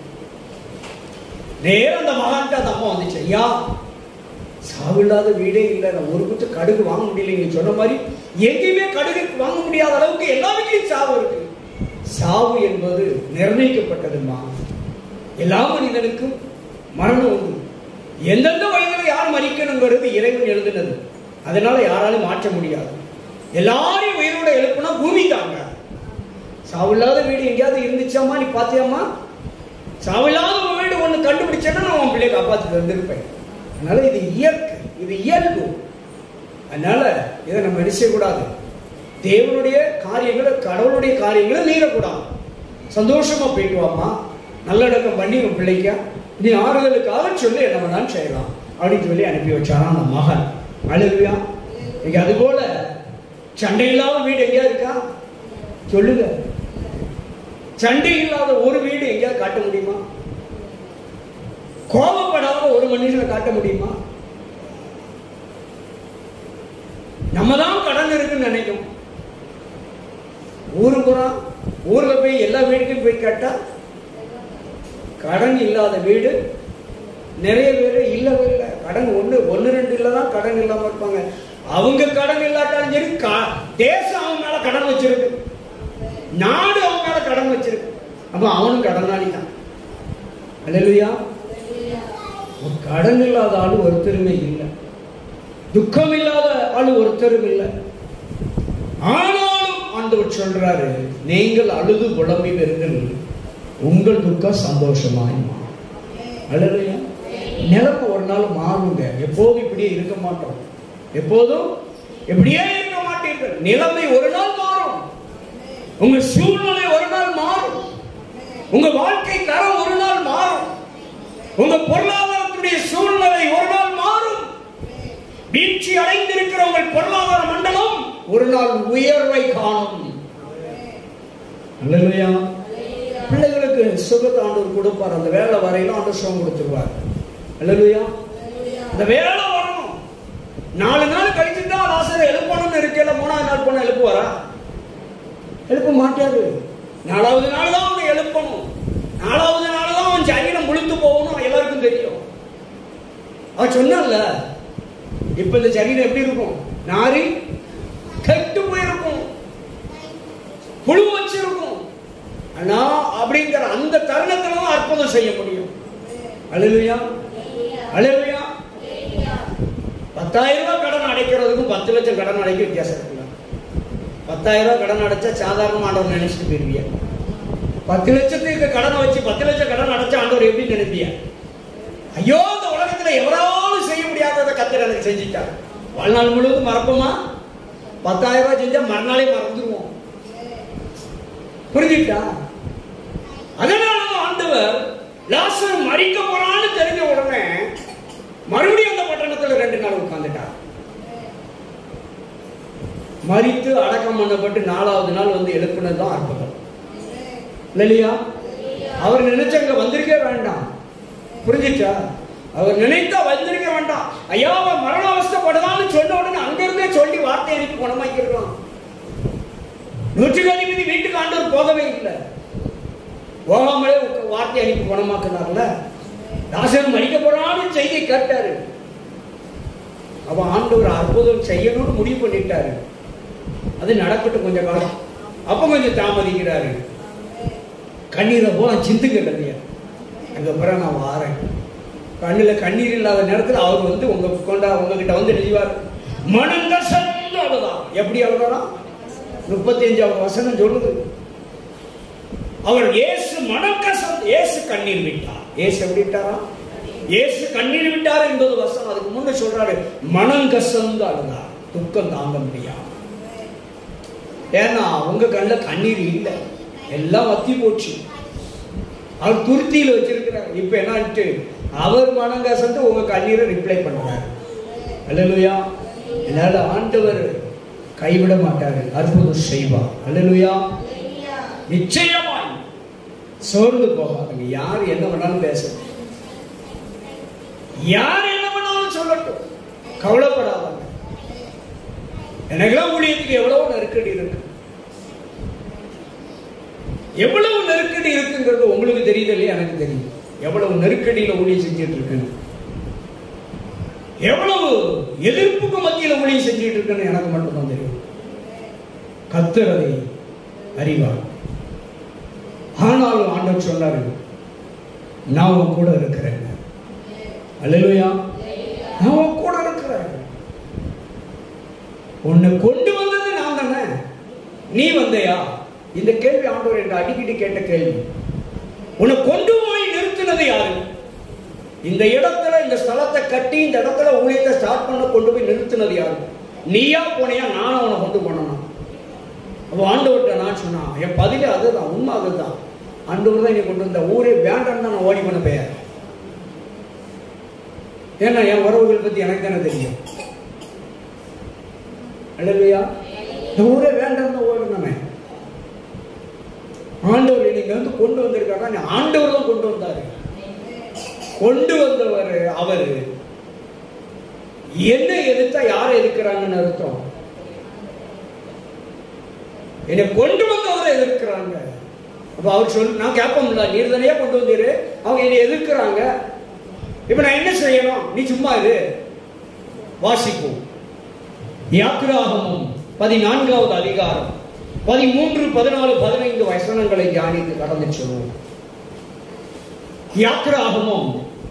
நேரம் அந்த மகான்ட்டு அந்த அம்மா வந்துச்சு ஐயா சாவில்லாத வீடே இல்லை நான் ஒரு குத்து கடுகு வாங்க முடியல நீங்க சொன்ன மாதிரி எங்கேயுமே கடுகு வாங்க முடியாத அளவுக்கு எல்லா வீட்லயும் சாவு இருக்கு சாவு என்பது நிர்ணயிக்கப்பட்டதுமா எல்லா மனிதனுக்கும் மரணம் உண்டு எந்தெந்த வயதுல யார் மறிக்கணுங்கிறது இறைவன் எழுதுனது அதனால யாராலும் மாற்ற முடியாது எல்லாரையும் உயிரோட எழுப்புனா பூமி தாங்க சாவில்லாத வீடு எங்கேயாவது இருந்துச்சாமா நீ பாத்தியாமா சாவில்லாத ஒரு வீடு ஒண்ணு கண்டுபிடிச்சேன்னா நான் உன் பிள்ளைய காப்பாத்தி வந்திருப்பேன் அதனால இது இயற்கை இது இயல்பு அதனால இதை நம்ம என்ன செய்யக்கூடாது தேவனுடைய காரியங்களை கடவுளுடைய காரியங்களை மீறக்கூடாது சந்தோஷமா போயிட்டு வாமா நல்லடக்கம் பண்ணி உன் பிள்ளைக்க நீ ஆறுதலுக்காக சொல்லி என்ன வேணாலும் செய்யலாம் அப்படின்னு சொல்லி அனுப்பி வச்சாராம் அந்த மகன் அழுவியா இன்னைக்கு அது போல சண்டை இல்லாத வீடு எங்கேயா இருக்கா சொல்லுங்க சண்டை இல்லாத ஒரு வீடு எங்கேயாவது காட்ட முடியுமா கோபப்படாத ஒரு மனுஷனை காட்ட முடியுமா நம்ம தான் கடன் இருக்குன்னு நினைக்கும் ஊரு புறம் ஊர்ல போய் எல்லா வீட்டுக்கும் போய் கேட்டா கடன் இல்லாத வீடு நிறைய பேர் இல்லவே இல்லை கடன் ஒண்ணு ஒண்ணு ரெண்டு இல்ல தான் கடன் இல்லாம இருப்பாங்க அவங்க கடன் இல்லாட்டாலும் சரி கா- தேசம் அவன் மேல கடன் வச்சிருக்கு நாடு அவன் மேல கடன் வச்சிருக்கு அப்ப அவனும் கடனாளி தான் அல்லையா கடன் இல்லாத ஆளு ஒருத்தருமே இல்லை துக்கம் இல்லாத ஆளு ஒருத்தரும் இல்லை ஆனாலும் ஆண்டவர் சொல்றாரு நீங்கள் அழுது புலம்பினீர்கள் உங்கள் துக்கம் சந்தோஷமாய் மாறும் அல்லையா நிலைமை ஒரு நாள் மாறுங்க எப்போதும் இப்படியே இருக்க மாட்டோம் எப்போதும் இப்படியே இருக்க மாட்டீர்கள் நிலைமை ஒரு நாள் மாறும் உங்க சூழ்நிலை ஒரு நாள் மாறும் உங்க வாழ்க்கை தரம் ஒரு நாள் மாறும் உங்க பொருளாதாரத்துடைய சூழ்நிலை ஒரு நாள் மாறும் வீழ்ச்சி அடைந்திருக்கிற உங்கள் பொருளாதார மண்டலம் ஒரு நாள் உயர்வை காணும் அல்லையா பிள்ளைகளுக்கு சுகத்தை ஆண்டவர் கொடுப்பார் அந்த வேலை வரையிலும் ஆண்டு சுகம் கொடுத்துருவார் அல்லையா அந்த வேலை வரணும் நாலு நாள் கழிச்சு தான் ஆசிரியர் எழுப்பணும்னு இருக்கல மூணாவது நாள் போன எழுப்புவாரா எழுப்ப மாட்டாரு நாலாவது நாள் தான் அவனை எழுப்பணும் நாலாவது நாள் தான் அவன் சரீரம் முழுத்து போகணும் எல்லாருக்கும் தெரியும் அவன் சொன்னான்ல இப்ப இந்த சரீரம் எப்படி இருக்கும் நாரி கெட்டு போயிருக்கும் புழு வச்சிருக்கும் ஆனா அப்படிங்கிற அந்த தருணத்துல தான் அற்புதம் செய்ய முடியும் அழுவையா அழுவையா பத்தாயிரம் ரூபாய் கடன் அடைக்கிறதுக்கும் பத்து லட்சம் கடன் அடைக்க வித்தியாசம் இருக்குல்ல பத்தாயிரம் ரூபாய் கடன் அடைச்சா சாதாரண ஆண்டவர் நினைச்சிட்டு போயிருவிய பத்து லட்சத்துக்கு கடனை வச்சு பத்து லட்சம் கடன் அடைச்சா ஆண்டவர் எப்படி நினைப்பிய ஐயோ இந்த உலகத்துல எவராலும் செய்ய முடியாததை கத்தர் எனக்கு செஞ்சுட்டார் வாழ்நாள் முழுவதும் மறப்போமா பத்தாயிரம் ரூபாய் செஞ்சா மறுநாளே மறந்துடுவோம் புரிஞ்சுட்டா அதனால ஆண்டவர் லாசர் மறிக்க போறான்னு தெரிஞ்ச உடனே மறுபடியும் அந்த பட்டணத்துல ரெண்டு நாள் உட்கார்ந்துட்டார் மறித்து அடக்கம் பண்ணப்பட்டு நாலாவது நாள் வந்து எழுப்பினது தான் அற்புதம் இல்லையா அவர் நினைச்சங்க வந்திருக்கே வேண்டாம் புரிஞ்சுச்சா அவர் நினைத்தா வந்திருக்க வேண்டாம் ஐயா அவன் மரண அவஸ்தப்படுதான்னு சொன்ன உடனே அங்கிருந்தே சொல்லி வார்த்தை அனுப்பி குணமாக்கிருக்கலாம் நூற்றுக்கு அதிபதி வீட்டுக்கு ஆண்டவர் போகவே இல்லை போகாமலே உக்க- வார்த்தை அனுப்பி குணமாக்குனார்ல தாசன் மறிக்க போறான்னு செய்தி கேட்டாரு அவன் ஆண்டவர் அற்புதம் செய்யணும்னு முடிவு பண்ணிட்டாரு அது நடக்கட்டும் கொஞ்சம் காலம் அப்ப கொஞ்சம் தாமதிக்கிறாரு கண்ணீரை போல சிந்துங்க கண்ணியா அதுக்கப்புறம் நான் வாரேன் கண்ணுல கண்ணீர் இல்லாத நேரத்துல அவர் வந்து உங்க கொண்டா உங்ககிட்ட வந்து எழுதிவார் மனந்த சந்து அழுதான் எப்படி அழுதாராம் முப்பத்தி அஞ்சாவது வசனம் சொல்லுது அவர் இயேசு மனக்கசம் இயேசு கண்ணீர் விட்டார் இயேசு எப்படி விட்டாரா இயேசு கண்ணீர் விட்டார் என்பது வசனம் அதுக்கு முன்ன சொல்றாரு மனம் கசந்து அழுதார் துக்கம் தாங்க முடியாது ஏன்னா உங்க கண்ணுல கண்ணீர் இல்லை எல்லாம் வத்தி போச்சு அவர் துருத்தியில வச்சிருக்கிறார் இப்ப என்னான்ட்டு அவர் மனம் கசந்து உங்க கண்ணீரை ரிப்ளை பண்றாரு அல்லலுயா என்னால ஆண்டவர் கைவிட மாட்டாரு அற்புதம் செய்வார் அல்லலுயா நிச்சயமாய் சோர்ந்து போகாதுங்க யார் என்ன வேணாலும் பேசட்டும் யார் என்ன வேணாலும் சொல்லட்டும் கவலைப்படாதாங்க எனக்கெல்லாம் ஊழியத்துக்கு எவ்வளவு நெருக்கடி இருக்கு எவ்வளவு நெருக்கடி இருக்குங்கிறது உங்களுக்கு தெரியுது இல்லையா எனக்கு தெரியும் எவ்வளவு நெருக்கடியில ஊழியம் செஞ்சுட்டு இருக்குன்னு எவ்வளவு எதிர்ப்புக்கு மத்தியில ஊழியம் செஞ்சுட்டு இருக்குன்னு எனக்கு மட்டும்தான் தெரியும் கத்துறதை அறிவார் ஆனாலும் ஆண்டவர் சொன்னாரு நான் உன் கூட இருக்கிறேன் அல்லேலூயா நான் உன் கூட இருக்கிறேன் உன்னை கொண்டு வந்தது நான் தானே நீ வந்தையா இந்த கேள்வி ஆண்டவர் என்று அடிக்கடி கேட்ட கேள்வி உன்னை கொண்டு போய் நிறுத்தினது யாரு இந்த இடத்துல இந்த ஸ்தலத்தை கட்டி இந்த இடத்துல ஊழியத்தை ஸ்டார்ட் பண்ண கொண்டு போய் நிறுத்தினது யாரு நீயா போனியா நானும் உன்னை கொண்டு போனேனா அப்போ ஆண்டவர்கிட்ட நான் சொன்னான் என் பதிலே அதுதான் உண்மை அதுதான் ஆண்டவர் தான் என்னை கொண்டு வந்த ஊரே வேண்டாம்னு தான் நான் ஓடி பண்ண பெயர் ஏன்னா என் உறவுகள் பத்தி எனக்கு தானே தெரியும் அல்லையா இந்த ஊரே வேண்டாம் தான் ஓடுனமே ஆண்டவர் நீங்க வந்து கொண்டு வந்திருக்காங்க ஆண்டவர் தான் கொண்டு வந்தாரு கொண்டு வந்தவர் அவரு என்ன எதிர்த்தா யாரை எதிர்க்கிறாங்கன்னு அர்த்தம் என்னை கொண்டு வந்தவரை எதிர்க்கிறாங்க அப்ப அவர் சொல் நான் கேட்போம்ல நீர் தானே கொண்டு வந்தீரு அவங்க என்னை எதிர்க்கிறாங்க இப்ப நான் என்ன செய்யணும் நீ சும்மா இரு வாசிப்போம் யாத்திராகமும் பதினான்காவது அதிகாரம் பதிமூன்று பதினாலு பதினைந்து வசனங்களை தியானித்து கடந்து சொல்லுவோம் யாத்திராகமும்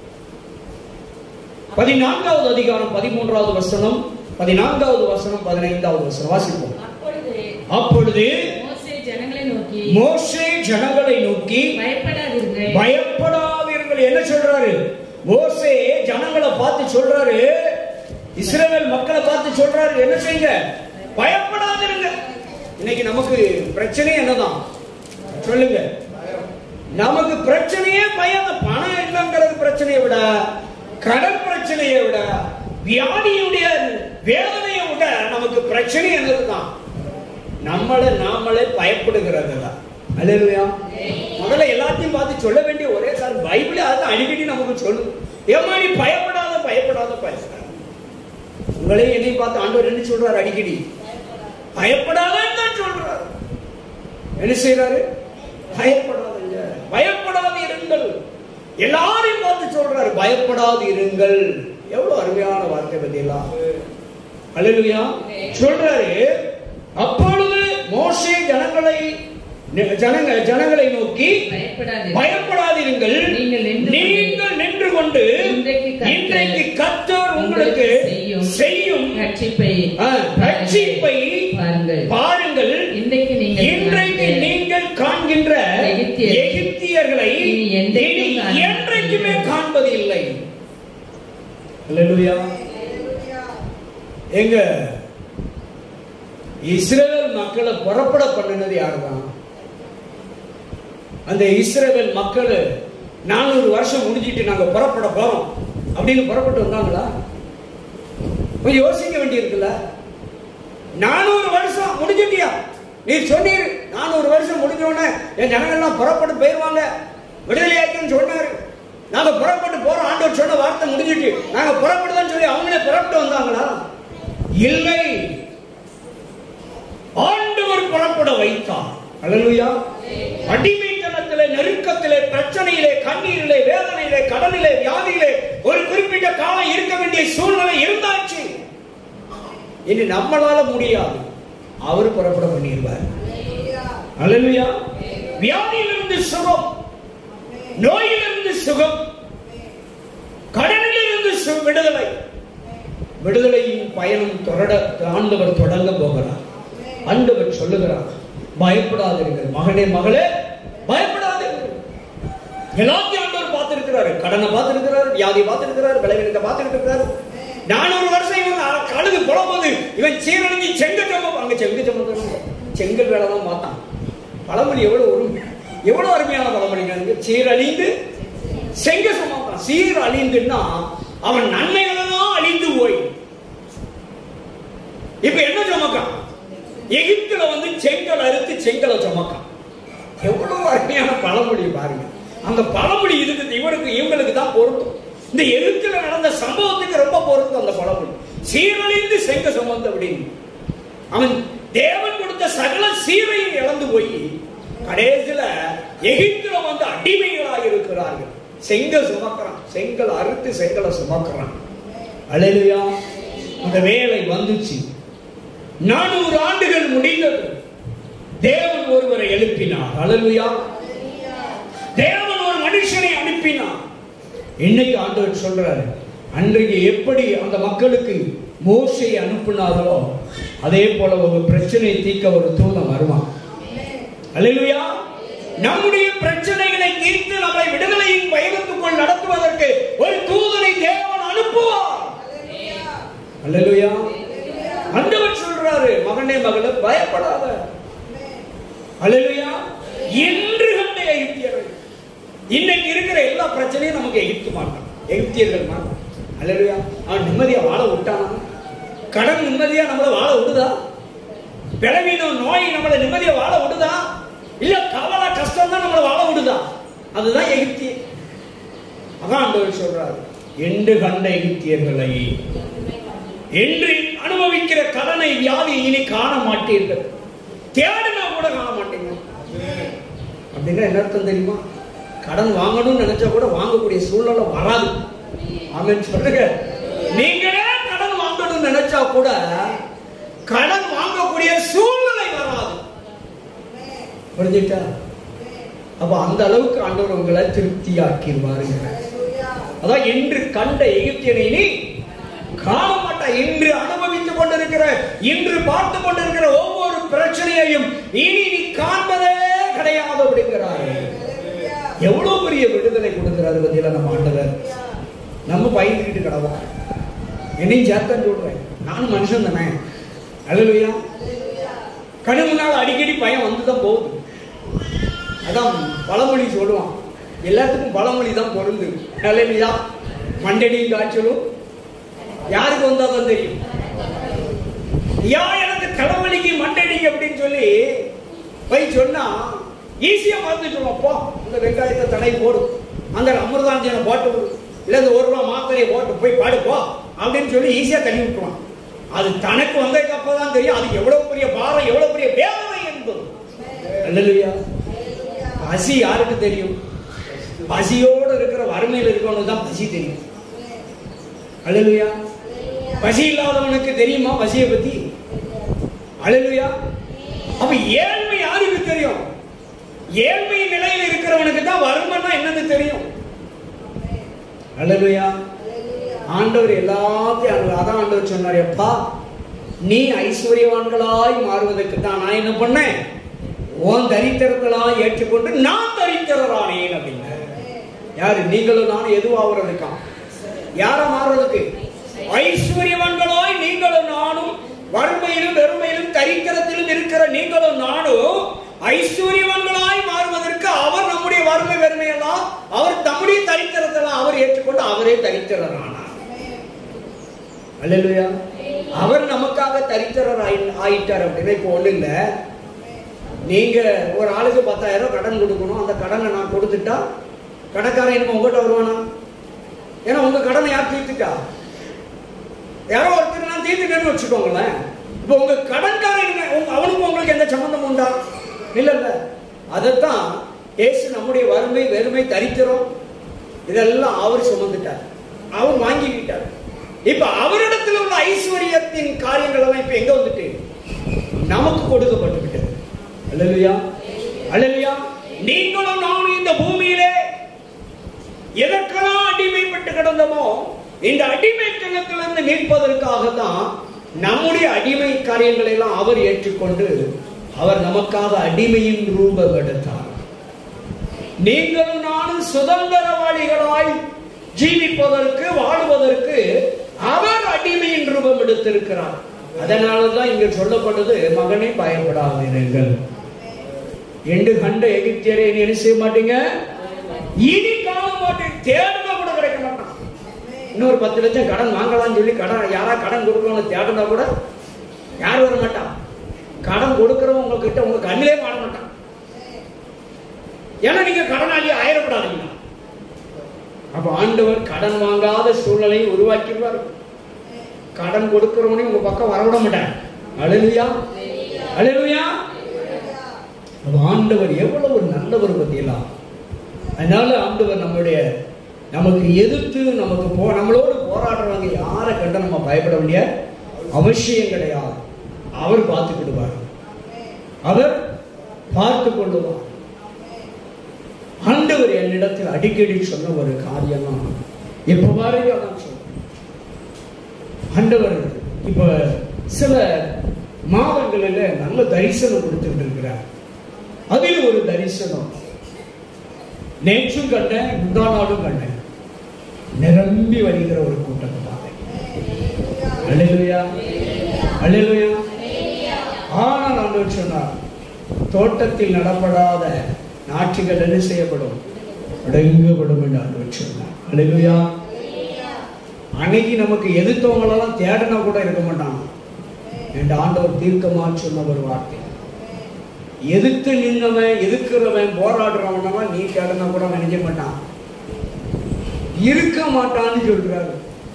பதினான்காவது அதிகாரம் பதிமூன்றாவது வசனம் பதினான்காவது வசனம் பதினைந்தாவது வசனம் வாசிப்போம் அப்பொழுது அப்பொழுது மோசே ஜனங்களை நோக்கி மோசே ஜனங்களை நோக்கி பயப்படாதீர்கள் பயப்படாதீர்கள் என்ன சொல்றாரு மோசே ஜனங்களை பார்த்து சொல்றாரு இஸ்ரவேல் மக்களை பார்த்து சொல்றாரு என்ன செய்யுங்க பயப்படாதிருங்க இன்னைக்கு நமக்கு பிரச்சனை என்னதான் சொல்லுங்க நமக்கு பிரச்சனையே பயம் பணம் இல்லைங்கிறது பிரச்சனையை விட கடன் பிரச்சனையை விட வியாதியுடைய வேதனையை விட நமக்கு பிரச்சனை என்னதுதான் நம்மளை நாமளே பயப்படுகிறது தான் அல்லையா முதல்ல எல்லாத்தையும் பார்த்து சொல்ல வேண்டிய ஒரே சார் பைபிளே அதான் அடிக்கடி நமக்கு சொல்லுது ஏமா நீ பயப்படாத பயப்படாத பயப்படாத உங்களே என்னை பார்த்து ஆண்டவர் என்ன சொல்றாரு அடிக்கடி பயப்படாதன்னு தான் சொல்றாரு என்ன செய்யறாரு பயப்படாதீங்க பயப்படாது இருங்கள் எல்லாரையும் பார்த்து சொல்றாரு பயப்படாது இருங்கள் எவ்வளவு அருமையான வார்த்தை பத்தியெல்லாம் அல்லேலூயா சொல்றாரு அப்பொழுது மோசே ஜனங்களை ஜனங்க ஜனங்களை நோக்கி பயப்படாதீர்கள் பயப்படாதிருங்கள் நீங்கள் நின்று கொண்டு நீங்கள் நின்று கொண்டு இன்றைக்கு கர்த்தர் இன்றைக்கு கர்த்தர் உங்களுக்கு செய்யும் செய்யும் ரட்சிப்பை ஆ, ரட்சிப்பை பாருங்கள் பாருங்கள் இன்றைக்கு நீங்கள் இன்றைக்கு காண்கிற நீங்கள் காண்கின்ற எகிப்தியர் எகிப்தியர்களை இனி என்றைக்கும் இனி காண்பது என்றைக்குமே காண்பது இல்லை அல்லேலூயா எங்க இஸ்ரவேல் மக்களை புறப்பட பண்ணினது யாருதான் அந்த இஸ்ரவேல் மக்கள் நானூறு வருஷம் முடிஞ்சிட்டு நாங்க புறப்பட போறோம் அப்படின்னு புறப்பட்டு வந்தாங்களா கொஞ்சம் யோசிக்க வேண்டியிருக்குல்ல நானூறு வருஷம் முடிஞ்சிட்டியா நீ சொன்னீர் நானூறு வருஷம் முடிஞ்ச உடனே என் ஜனங்கள்லாம் புறப்பட்டு போயிருவாங்க விடுதலையாக்குன்னு சொன்னாரு நாங்க புறப்பட்டு போறோம் ஆண்டவர் சொன்ன வார்த்தை முடிஞ்சிட்டு நாங்க புறப்படுதான் சொல்லி அவங்களே புறப்பட்டு வந்தாங்களா இல்லை ஆண்டவர் புறப்பட வைத்தார் அல்லேலூயா அடிமைத்தனத்திலே நெருக்கத்திலே பிரச்சனையிலே கண்ணீரிலே வேதனையிலே கடனிலே வியாதியிலே ஒரு குறிப்பிட்ட காலம் இருக்க வேண்டிய சூழ்நிலை இருந்தாச்சு இனி நம்மளால முடியாது அவர் புறப்பட பண்ணிடுவார் அல்லேலூயா வியாதியிலிருந்து சுகம் நோயிலிருந்து சுகம் கடனிலிருந்து சு- விடுதலை விடுதலையின் பயணம் தொடர ஆண்டவர் தொடங்க போகிறார் ஆண்டவர் சொல்லுகிறார் பயப்படாதீர்கள் மகனே மகளே பயப்படாதீர்கள் எல்லாத்தையும் ஆண்டவர் பார்த்திருக்கிறாரு கடனை பார்த்திருக்கிறாரு வியாதி பார்த்திருக்கிறாரு விளைவினத்தை பார்த்திருக்கிறாரு நானூறு வருஷம் இவன் அ- கழுகு புலம்போது இவன் சீரழிஞ்சு செங்க சம அங்க செங்க சம செங்கல் வேலை தான் பார்த்தான் பழமொழி எவ்வளவு ஒரு எவ்வளவு அருமையான பழமொழிங்க சீரழிந்து செங்க சுமந்தான் சீர் அழிந்துன்னா அவன் நன்மைகளெல்லாம் அழிந்து போய் இப்ப என்ன சுமக்கான் எகிப்துல வந்து செங்கல் அறுத்து செங்கலை சுமக்கான் எவ்வளவு அருமையான பழமொழி பாருங்க அந்த பழமொழி இருக்குது இவருக்கு இவங்களுக்கு தான் பொருத்தம் இந்த எகிப்துல நடந்த சம்பவத்துக்கு ரொம்ப பொருத்தம் அந்த பழமொழி சீரழிந்து செங்க சுமந்த அப்படின்னு அவன் தேவன் கொடுத்த சகல சீரையும் இழந்து போய் கடைசியில எகிப்துல வந்து அடிமைகளாக இருக்கிறார்கள் செங்கல் சுமக்கிறான் செங்கல் அறுத்து செங்கலை சுமக்கிறான் அலையிலையா அந்த வேலை வந்துச்சு நானூறு ஆண்டுகள் முடிந்தது தேவன் ஒருவரை எழுப்பினார் அலலுயா தேவன் ஒரு மனுஷனை அனுப்பி அனுப்பினார் இன்னைக்கு ஆண்டவர் சொல்றாரு அன்றைக்கு எப்படி அந்த மக்களுக்கு மோசை அனுப்பினார்களோ அதே போல ஒரு பிரச்சனை தீர்க்க ஒரு தூதன் வருவான் அல்லேலூயா நம்முடைய பிரச்சனைகளை தீர்த்து நம்மை விடுதலையின் பயணத்துக்குள் நடத்துவதற்கு ஒரு தூதனை தேவன் அனுப்புவார் அல்லேலூயா ஆண்டவர் சொல்றாரு மகனே மகளே பயப்படாத அல்லேலூயா என்று கண்ட எகிப்தியர்கள் இன்னைக்கு இருக்கிற எல்லா பிரச்சனையும் நமக்கு எகிப்து மாட்டான் எகிப்தியர்கள் மாட்டான் அல்லேலூயா அவன் நிம்மதியா வாழ விட்டானா கடன் நிம்மதியா நம்மள வாழ விடுதா பிளவீனம் நோய் நம்மள நிம்மதியா வாழ விடுதா இல்ல கவலை கஷ்டம் தான் நம்மள வாழ விடுதா அதுதான் எகிப்திய அதான் ஆண்டவர் சொல்றாரு என்று கண்ட எகிப்தியர்களை என்று அனுபவிக்கிற கடனை வியாதி இனி காண மாட்டீர்கள் தேடினா கூட காண மாட்டீங்க அப்படின்னா என்ன அர்த்தம் தெரியுமா கடன் வாங்கணும்னு நினைச்சா கூட வாங்கக்கூடிய சூழ்நிலை வராது ஆமென் சொல்லுங்க நீங்களே கடன் வாங்கணும்னு நினைச்சா கூட கடன் வாங்கக்கூடிய சூழ்நிலை வராது புரிஞ்சுட்டா அப்ப அந்த அளவுக்கு ஆண்டவர் உங்களை திருப்தியாக்கிடுவாருங்க அதான் என்று கண்ட எகிப்தியனை நீ காண மாட்டா இன்று அனுபவித்துக் கொண்டிருக்கிற இன்று பார்த்து கொண்டிருக்கிற ஒவ்வொரு பிரச்சனையையும் இனி நீ காண்பதே கிடையாது அப்படிங்கிறாரு எவ்வளவு பெரிய விடுதலை கொடுக்கிறாரு பத்தியில நம்ம ஆண்டவர் நம்ம பயந்துக்கிட்டு கிடவோம் என்னையும் சேர்த்தான் சொல்றேன் நானும் மனுஷன் தானே அழுவையா கண்ணு முன்னால் அடிக்கடி பயம் வந்துதான் போகுது அதான் பழமொழி சொல்லுவான் எல்லாத்துக்கும் பழமொழி தான் பொருந்து அழுவையா மண்டடியும் காய்ச்சலும் யாருக்கு வந்தா தான் தெரியும் யா எனக்கு தலைவலிக்கு மண்டடிங்க அப்படின்னு சொல்லி போய் சொன்னா ஈஸியா மறந்து சொல்லுவோம் போ இந்த வெங்காயத்தை தடை போடு அந்த அமிர்தாஞ்சனை போட்டு விடு இல்ல இந்த ஒரு ரூபா மாத்திரையை போட்டு போய் பாடு போ அப்படின்னு சொல்லி ஈஸியா தள்ளி விட்டுருவான் அது தனக்கு வந்ததுக்கு அப்பதான் தெரியும் அது எவ்வளவு பெரிய பாரம் எவ்வளவு பெரிய வேதனை என்பது அல்லையா பசி யாருக்கு தெரியும் பசியோடு இருக்கிற வறுமையில் இருக்கவனுக்கு தான் பசி தெரியும் அல்லையா பசி இல்லாதவனுக்கு தெரியுமா பசியை பத்தி அழலுயா அப்ப ஏழ்மை யாருக்கு தெரியும் ஏழ்மை நிலையில் இருக்கிறவனுக்கு தான் வறுமைன்னா என்னன்னு தெரியும் அழலுயா ஆண்டவர் எல்லாத்தையும் அருள். அதான் ஆண்டவர் சொன்னார் எப்பா நீ ஐஸ்வர்யவான்களாய் மாறுவதற்கு தான் நான் என்ன பண்ணேன் உன் தரித்திரங்களாய் ஏற்றுக்கொண்டு நான் தரித்திரரானேன் அப்படின்னாரு யாரு நீங்களும் நானும் எதுவாகிறதுக்கா யார மாறுறதுக்கு ஐஸ்வர்யவான்களாய் நீங்களும் நானும் வறுமையிலும் வெறுமையிலும் தரித்திரத்திலும் இருக்கிற நீங்களும் நானும் ஐஸ்வர்யவான்களாய் மாறுவதற்கு அவர் நம்முடைய வறுமை வெறுமையெல்லாம் அவர் தம்முடைய தரித்திரத்தெல்லாம் அவர் ஏற்றுக்கொண்டு அவரே தரித்திரரானார் அல்லேலூயா அவர் நமக்காக தரித்திரர் ஆயி- ஆயிட்டார் அப்படின்னா இப்போ ஒண்ணு இல்ல நீங்க ஒரு ஆளுக்கு பத்தாயிரம் ரூபாய் கடன் கொடுக்கணும் அந்த கடனை நான் கொடுத்துட்டா கடைக்காரன் இனிமே உங்ககிட்ட வருவானா ஏன்னா உங்க கடனை யார் தீர்த்துட்டா யாரோ ஒருத்தர் நான் தீர்த்துட்டேன்னு வச்சுக்கோங்களேன் இப்போ உங்க கடன்காரன் என்ன- உங்க- அவனுக்கும் உங்களுக்கு எந்த சம்பந்தம் உண்டா இல்ல இல்ல அதைத்தான் ஏசு நம்முடைய வறுமை வெறுமை தரித்திரம் இதெல்லாம் அவர் சுமந்துட்டார் அவர் வாங்கிக்கிட்டார் இப்ப அவரிடத்தில் உள்ள ஐஸ்வர்யத்தின் காரியங்கள் எல்லாம் இப்ப எங்க வந்துட்டு நமக்கு கொடுக்கப்பட்டு விட்டது அல்லையா அல்லையா நீங்களும் நானும் இந்த பூமியிலே எதற்கெல்லாம் அடிமைப்பட்டு கிடந்தோமோ இந்த அடிமைத்தனத்திலிருந்து மீட்பதற்காக தான் நம்முடைய அடிமை காரியங்களை எல்லாம் அவர் ஏற்றுக்கொண்டு அவர் நமக்காக அடிமையின் ரூபம் எடுத்தார் நீங்களும் நானும் சுதந்திரவாளிகளாய் ஜீவிப்பதற்கு வாழுவதற்கு அவர் அடிமையின் ரூபம் எடுத்திருக்கிறார் அதனாலதான் இங்க சொல்லப்பட்டது மகனே பயப்படாதீர்கள் என்று கண்ட எகிப்தியரை இனி என்ன செய்ய மாட்டீங்க இனி காண மாட்டேன் தேடுனா கூட கிடைக்க மாட்டான் இன்னொரு பத்து லட்சம் கடன் வாங்கலாம்னு சொல்லி கடன் யாரா கடன் கொடுக்கணும்னு தேடுனா கூட யாரும் வர மாட்டான் கடன் கொடுக்கிறவங்க உங்ககிட்ட உங்க கண்ணிலே மாட மாட்டான் ஏன்னா நீங்க கடனாளி ஆயிடப்படாதீங்க அப்ப ஆண்டவர் கடன் வாங்காத சூழ்நிலையை உருவாக்கிடுவார் கடன் கொடுக்கிறவனையும் உங்க பக்கம் வரவிட மாட்டார் அழுலுயா அழுலுயா அப்ப ஆண்டவர் எவ்வளவு நல்லவர் பத்தியெல்லாம் அதனால ஆண்டவர் நம்முடைய நமக்கு எதிர்த்து நமக்கு போ நம்மளோடு போராடுறவங்க யாரை கண்டு நம்ம பயப்பட வேண்டிய அவசியம் கிடையாது அவர் பார்த்துக்கிடுவார் அவர் பார்த்து கொள்ளுவார் ஆண்டவர் ஆண்டவர் என்னிடத்தில் அடிக்கடி சொன்ன ஒரு காரியம் தான் எப்ப பாருங்க நான் சொல்றேன் ஆண்டவர் இப்ப சில மாதங்களில் நல்ல தரிசனம் கொடுத்துட்டு இருக்கிறார் அதில் ஒரு தரிசனம் நேற்றும் கண்டேன் முந்தா நாளும் கண்டேன் நிரம்பி வருகிற ஒரு கூட்டத்தை பார்த்தேன் அல்லேலூயா அல்லேலூயா ஆனால் ஆண்டவர் சொன்னார் தோட்டத்தில் நடப்படாத நாற்றுகள் என்ன செய்யப்படும் அடங்கப்படும் என்று ஆண்டவர் சொன்னார் அல்லேலூயா அன்னைக்கு நமக்கு எதிர்த்தவங்களெல்லாம் தேடினா கூட இருக்க மாட்டான் என்று ஆண்டவர் தீர்க்கமா சொன்ன ஒரு வார்த்தை எதிர்த்து நின்னவன் எதிர்க்கிறவன் போராடுறவனெல்லாம் நீ தேடினா கூட நினைக்க மாட்டான் இருக்க மாட்டான்னு சொல்றாரு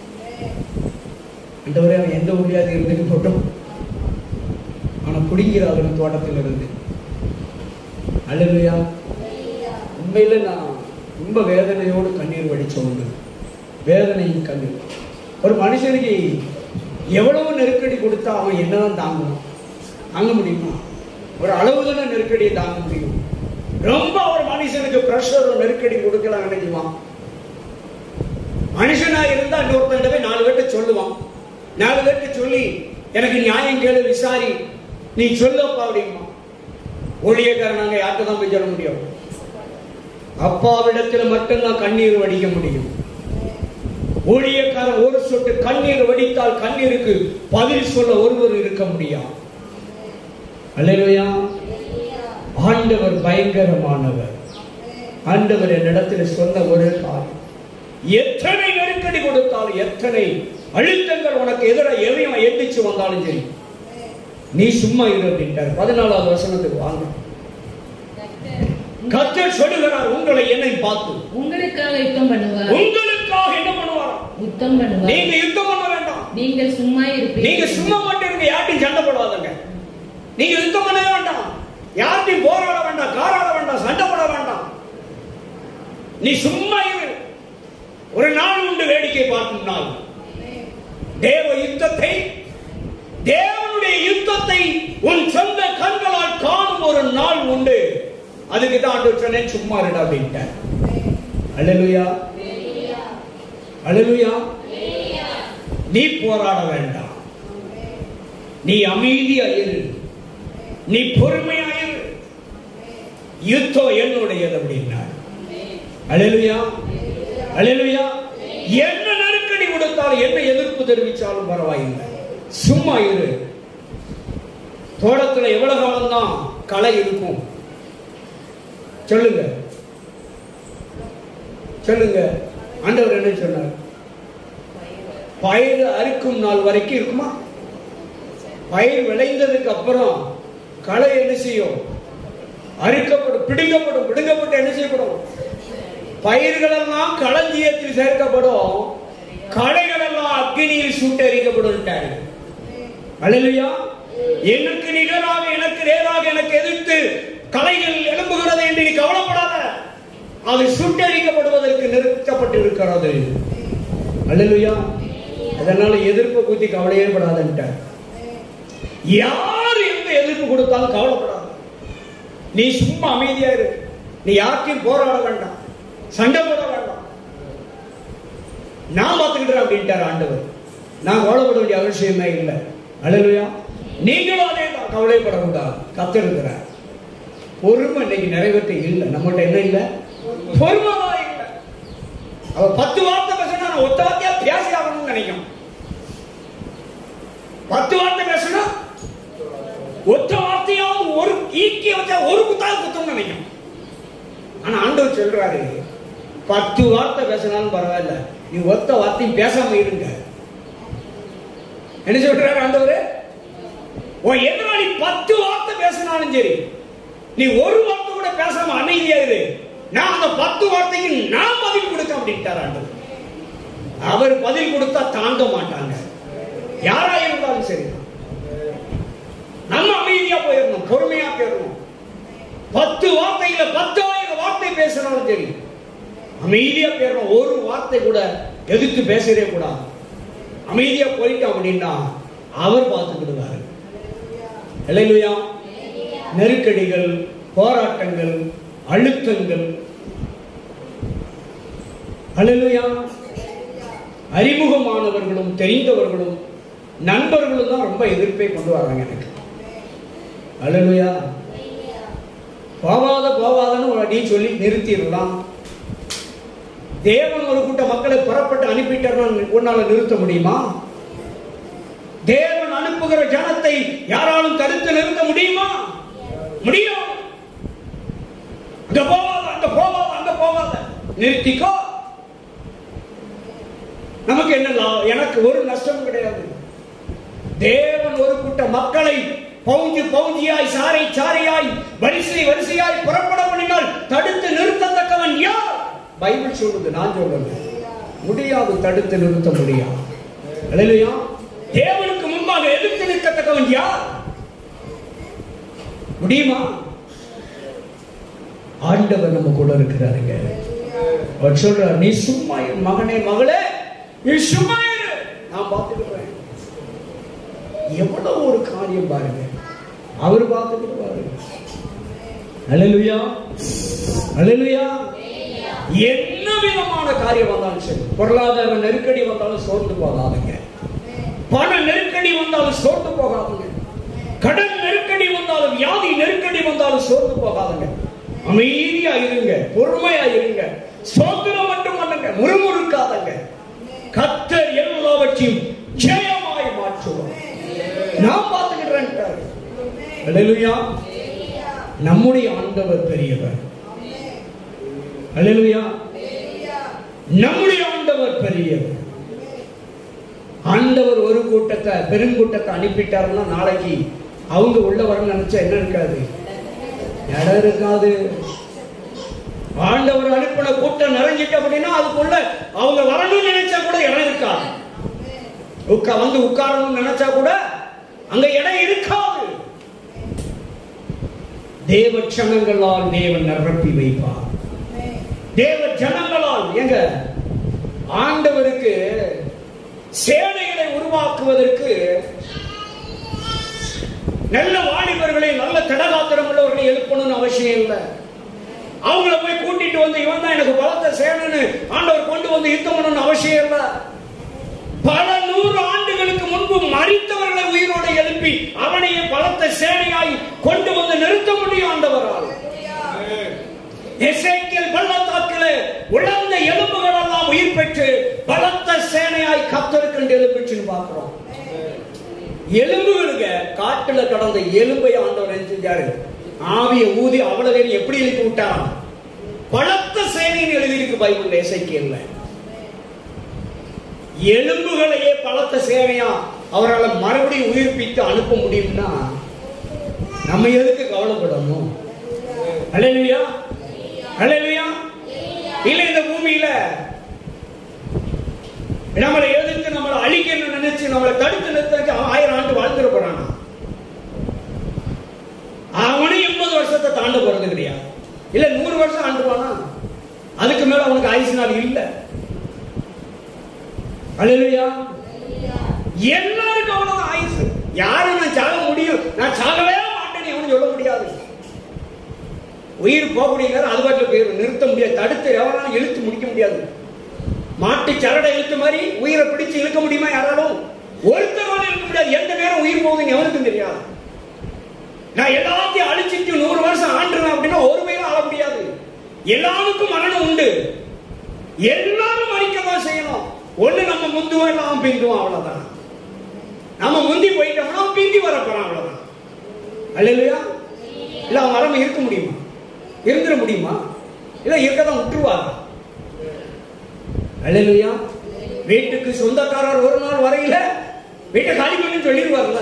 ஆண்டவரே அவன் எந்த ஊர்லயாவது இருந்துட்டு போட்டோம் அவனை பிடிங்கிறார்கள் தோட்டத்தில் இருந்து அல்லையா உண்மையில நான் ரொம்ப வேதனையோடு கண்ணீர் வடிச்ச ஒன்று வேதனையின் கண்ணீர் ஒரு மனுஷனுக்கு எவ்வளவு நெருக்கடி கொடுத்தா அவன் என்னதான் தாங்கணும் தாங்க முடியுமா ஒரு அளவு தானே நெருக்கடியை தாங்க முடியும் ரொம்ப ஒரு மனுஷனுக்கு ப்ரெஷர் நெருக்கடி கொடுக்கலாம் நினைக்குமா மனுஷனா இருந்தா இன்னொருத்தன் போய் நாலு பேர்ட்ட சொல்லுவான் நாலு பேர்ட்ட சொல்லி எனக்கு நியாயம் கேளு விசாரி நீ சொல்லப்பா அப்படிமா ஊழியக்காரனாங்க யார்கிட்ட தான் போய் சொல்ல முடியும் அப்பாவிடத்தில் மட்டும்தான் கண்ணீர் வடிக்க முடியும் ஊழியக்காரன் ஒரு சொட்டு கண்ணீர் வடித்தால் கண்ணீருக்கு பதில் சொல்ல ஒருவர் இருக்க முடியும் அல்லையா ஆண்டவர் பயங்கரமானவர் ஆண்டவர் என்னிடத்தில் சொன்ன ஒரு காரியம் எத்தனை நெருக்கடி கொடுத்தாலும் எத்தனை அழுத்தங்கள் உனக்கு எதிராக எதையும் எந்திச்சு வந்தாலும் சரி நீ சும்மா இரு அப்படின்ட்டார் பதினாலாவது வசனத்துக்கு வாங்க கத்தர் சொல்லுகிறார் உங்களை என்னை பார்த்து உங்களுக்காக யுத்தம் பண்ணுவார் உங்களுக்காக என்ன பண்ணுவாராம் யுத்தம் பண்ணுவார் நீங்க யுத்தம் பண்ண வேண்டாம் நீங்கள் சும்மா இருப்பீர்கள் நீங்க சும்மா மட்டும் இருங்க யார்ட்டையும் சண்டை போடாதங்க நீங்க யுத்தம் பண்ணவே வேண்டாம் யார்ட்டையும் போராட வேண்டாம் காராட வேண்டாம் சண்டை போட வேண்டாம் நீ சும்மா இரு ஒரு நாள் உண்டு வேடிக்கை பார்க்கும் நாள் தேவ யுத்தத்தை தேவனுடைய யுத்தத்தை உன் சொந்த கண்களால் காணும் ஒரு நாள் உண்டு அதுக்கு தான் ஆண்டு சொன்னேன் சும்மா இருடா அப்படின்ட்டேன் அல்லேலூயா அல்லேலூயா நீ போராட வேண்டாம் நீ அமைதியா இரு நீ பொறுமையா இரு யுத்தம் என்னுடையது அப்படின்னார் அழலுயா அழலுயா என்ன நெருக்கடி கொடுத்தாலும் என்ன எதிர்ப்பு தெரிவிச்சாலும் பரவாயில்லை சும்மா இரு தோட்டத்துல எவ்வளவு காலம் தான் களை இருக்கும் சொல்லுங்க சொல்லுங்க ஆண்டவர் என்ன சொன்னார் பயிர் அறுக்கும் நாள் வரைக்கும் இருக்குமா பயிர் விளைந்ததுக்கு அப்புறம் களை என்ன செய்யும் அறுக்கப்படும் பிடுங்கப்படும் பிடுங்கப்பட்டு என்ன செய்யப்படும் பயிர்கள் எல்லாம் களஞ்சியத்தில் சேர்க்கப்படும் களைகள் எல்லாம் அக்னியில் சுட்டெரிக்கப்படும் அழலுயா எனக்கு நிகராக எனக்கு நேராக எனக்கு எதிர்த்து கலைகள் எழும்புகிறது என்று நீ கவலைப்படாத அது சுட்டெரிக்கப்படுவதற்கு நிறுத்தப்பட்டிருக்கிறது அல்லலுயா அதனால எதிர்ப்பு குத்தி கவலையே படாதன்ட்டார் யார் எந்த எதிர்ப்பு கொடுத்தாலும் கவலைப்படாத நீ சும்மா அமைதியா இரு நீ யாருக்கும் போராட வேண்டாம் சண்டை போட வேண்டாம் நான் பார்த்துக்கிட்டேன் அப்படின்ட்டார் ஆண்டவர் நான் கவலைப்பட வேண்டிய அவசியமே இல்லை அழலுயா நீங்களும் அதே தான் கவலைப்படக்கூடாது கத்திருக்கிறார் பொறுமை இன்னைக்கு நிறைவேற்ற இல்லை நம்மகிட்ட என்ன இல்லை பொறுமை தான் இல்லை அவ பத்து வார்த்தை பேசினா நான் ஒத்த வார்த்தையா பேசி ஆகணும்னு நினைக்கும் பத்து வார்த்தை பேசினா ஒத்த வார்த்தையாவது ஒரு ஈக்கிய வச்சா ஒரு குத்தாவது குத்தம் நினைக்கும் ஆனா ஆண்டவர் சொல்றாரு பத்து வார்த்தை பேசினாலும் பரவாயில்ல நீ ஒத்த வார்த்தையும் பேசாம இருங்க என்ன சொல்றாரு ஆண்டவர் உன் எதிராளி பத்து வார்த்தை பேசினாலும் சரி நீ ஒரு வார்த்தை கூட பேசாம அமைதியா இரு நான் அந்த பத்து வார்த்தைக்கு நான் பதில் கொடுக்க அப்படின்ட்டார் ஆண்டவர் அவர் பதில் கொடுத்தா தாங்க மாட்டாங்க யாரா இருந்தாலும் சரி நம்ம அமைதியா போயிடணும் பொறுமையா போயிடணும் பத்து வார்த்தையில பத்தாயிரம் வார்த்தை பேசினாலும் சரி அமைதியா போயிடணும் ஒரு வார்த்தை கூட எதிர்த்து பேசவே கூடாது அமைதியா போயிட்டோம் அப்படின்னா அவர் பார்த்துக்கிடுவாரு இல்லையா நெருக்கடிகள் போராட்டங்கள் அழுத்தங்கள் அல்லேலூயா அறிமுகமானவர்களும் தெரிந்தவர்களும் நண்பர்களும் தான் ரொம்ப எதிர்ப்பை கொண்டு வராங்க எனக்கு அல்லேலூயா போவாத போவாதன்னு ஒரு அடி சொல்லி நிறுத்திடலாம் தேவன் ஒரு கூட்ட மக்களை புறப்பட்டு அனுப்பிட்டார்னா உன்னால நிறுத்த முடியுமா தேவன் அனுப்புகிற ஜனத்தை யாராலும் தடுத்து நிறுத்த முடியுமா முடியும் அங்க போவாத அங்க போவாத அங்க போவாத நிறுத்திக்கோ நமக்கு என்ன லாபம்? எனக்கு ஒரு நஷ்டம் கிடையாது தேவன் ஒரு கூட்ட மக்களை பவுஞ்சு பவுஞ்சியாய் சாரை சாரையாய் வரிசை வரிசையாய் புறப்பட பண்ணினால் தடுத்து நிறுத்தத்தக்கவன் யார் பைபிள் சொல்லுது நான் சொல்றது முடியாது தடுத்து நிறுத்த முடியாது அல்லேலூயா தேவனுக்கு முன்பாக எதிர்த்து நிற்கத்தக்கவன் யார் முடியுமா ஆண்டவர் நம்ம கூட இருக்கிறாருங்க அவர் சொல்றார் நீ சும்மா இரு, மகனே மகளே நீ சும்மா இரு நான் பார்த்துக்கிறேன் எவ்வளவு ஒரு காரியம் பாருங்க அவர் பார்த்துக்கிட்டு பாருங்க அல்லேலூயா அல்லேலூயா என்ன விதமான காரியம் வந்தாலும் சரி பொருளாதார நெருக்கடி வந்தாலும் சோர்ந்து போகாதுங்க பண நெருக்கடி வந்தாலும் சோர்ந்து போகாதுங்க கடன் நெருக்கடி வந்தாலும் வியாதி நெருக்கடி வந்தாலும் சோர்ந்து போகாதுங்க அமைதியா இருங்க பொறுமையா இருங்க சோதனம் மட்டும் பண்ணுங்க முறுமுறுக்காதங்க கத்தர் எல்லாவற்றையும் ஜெயமாய் மாற்றுவார் நான் பார்த்துக்கிறேன் அல்லேலூயா நம்முடைய ஆண்டவர் பெரியவர் அல்லேலூயா நம்முடைய ஆண்டவர் பெரியவர் ஆண்டவர் ஒரு கூட்டத்தை பெருங்கூட்டத்தை அனுப்பிட்டாருன்னா நாளைக்கு அவங்க உள்ள வரணும்னு நினைச்சா என்ன இருக்காது இடம் இருக்காது ஆண்டவர் அனுப்பின கூட்டம் நிறைஞ்சிட்டு அப்படின்னா அதுக்குள்ள அவங்க வரணும்னு நினைச்சா கூட இடம் இருக்காது உட்கா வந்து உட்காரணும்னு நினைச்சா கூட அங்க இடம் இருக்காது தேவ சனங்களால் தேவன் நிரப்பி வைப்பார் தேவ ஜனங்களால் எங்க ஆண்டவருக்கு சேனைகளை உருவாக்குவதற்கு நல்ல வாலிபர்களை நல்ல தடகாத்திரம் உள்ளவர்களை எழுப்பணும்னு அவசியம் இல்லை அவங்கள போய் கூட்டிட்டு வந்து இவன் தான் எனக்கு பலத்த சேனன்னு ஆண்டவர் கொண்டு வந்து யுத்தம் பண்ணணும்னு அவசியம் இல்லை பல நூறு ஆண்டுகளுக்கு முன்பு மறித்தவர்களை உயிரோடு எழுப்பி அவனையே பலத்த சேனையாய் கொண்டு வந்து நிறுத்த முடியும் ஆண்டவரால் எசேக்கியேல் பள்ளத்தாக்கிலே உழந்த எலும்புகள் எல்லாம் உயிர் பெற்று பலத்த சேனையாய் கத்தருக்கு எழுப்பிச்சுன்னு பார்க்கிறோம் எலும்புகளுங்க காட்டுல கடந்த எலும்பை ஆண்டவர் என்ன செஞ்சாரு ஆவிய ஊதி அவ்வளவு பேர் எப்படி எழுப்பி விட்டாராம் பலத்த சேனைன்னு எழுதியிருக்கு பைபிள் எசைக்கியல்ல எலும்புகளையே பலத்த சேனையா அவரால் மறுபடியும் உயிர்ப்பித்து அனுப்ப முடியும்னா நம்ம எதுக்கு கவலைப்படணும் அல்லேலூயா அல்லேலூயா இல்ல இந்த பூமியில நம்மளை எதிர்த்து நம்மளை அழிக்கணும்னு நினைச்சு நம்மளை தடுத்து நிறுத்தறதுக்கு அவன் ஆயிரம் ஆண்டு வாழ்ந்துட போறானா அவனும் எண்பது வருஷத்தை தாண்ட போறது கிடையாது இல்ல நூறு வருஷம் ஆண்டுவானா அதுக்கு மேல அவனுக்கு ஆயுசு நாள் இல்ல அல்லேலூயா எல்லாருக்கும் அவ்வளவுதான் ஆயுசு யாரும் நான் சாக முடியும் நான் சாகவே மாட்டேன்னு எவனும் சொல்ல முடியாது உயிர் போகக்கூடிய நேரம் அது பாட்டில் போயிடும் நிறுத்த முடியாது தடுத்து எவனாலும் இழுத்து முடிக்க முடியாது மாட்டு சரடை இழுத்த மாதிரி உயிரை பிடிச்சு இழுக்க முடியுமா யாராலும் ஒருத்தராலும் இழுக்க முடியாது எந்த நேரம் உயிர் போகுதுன்னு எவனுக்கும் தெரியாது நான் எல்லாத்தையும் அழிச்சிட்டு நூறு வருஷம் ஆண்டுறேன் அப்படின்னா ஒரு பேரும் ஆள முடியாது எல்லாருக்கும் மரணம் உண்டு எல்லாரும் மறிக்கதான் செய்யணும் ஒண்ணு நம்ம முந்துவோம் இல்லை அவன் பிந்துவோம் அவ்வளவுதான் நம்ம முந்தி போயிட்டோம்னா அவன் பிந்தி வர போறான் அவ்வளவுதான் அல்லையா இல்ல அவன் வராம இருக்க முடியுமா இருந்துட முடியுமா இல்ல இருக்கதான் விட்டுருவாங்க அல்லையா வீட்டுக்கு சொந்தக்காரர் ஒரு நாள் வரையில வீட்டை காலி பண்ணி சொல்லிடுவார்ல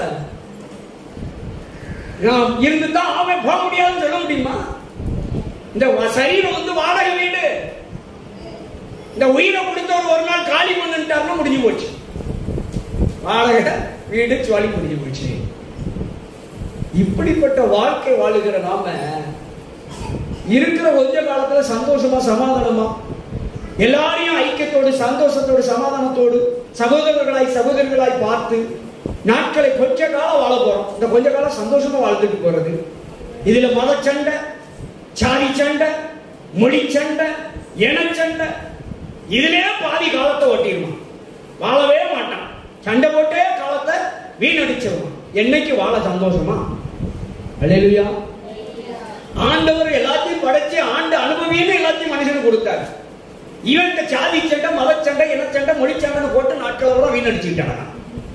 நான் இருந்துதான் அவன் போக முடியாதுன்னு சொல்ல முடியுமா இந்த வ- சரீரம் வந்து வாடகை வீடு இந்த உயிரை கொடுத்தவர் ஒரு நாள் காலி பண்ணிட்டாருன்னா முடிஞ்சு போச்சு வாடகை வீடு சுவாலி முடிஞ்சு போச்சு இப்படிப்பட்ட வாழ்க்கை வாழுகிற நாம இருக்கிற கொஞ்ச காலத்துல சந்தோஷமா சமாதானமா எல்லாரையும் ஐக்கியத்தோடு சந்தோஷத்தோடு சமாதானத்தோடு சகோதரர்களாய் சகோதரிகளாய் பார்த்து நாட்களை கொஞ்ச காலம் வாழ போறோம் இந்த கொஞ்ச காலம் சந்தோஷமா வாழ்ந்துட்டு போறது இதுல மத சண்டை சாதி சண்டை மொழி சண்டை இன சண்டை இதுலயே பாதி காலத்தை ஓட்டிடுவான் வாழவே மாட்டான் சண்டை போட்டே காலத்தை வீணடிச்சிருவான் என்னைக்கு வாழ சந்தோஷமா அல்லேலூயா ஆண்டவர் எல்லாத்தையும் படைச்சு ஆண்டு அனுபவின்னு எல்லாத்தையும் மனுஷனுக்கு கொடுத்தாரு இவன்கிட்ட சாதி சண்டை மத சண்டை இனச்சண்டை மொழி சண்டைன்னு போட்டு நாட்களை கூட வீணடிச்சுக்கிட்டாங்க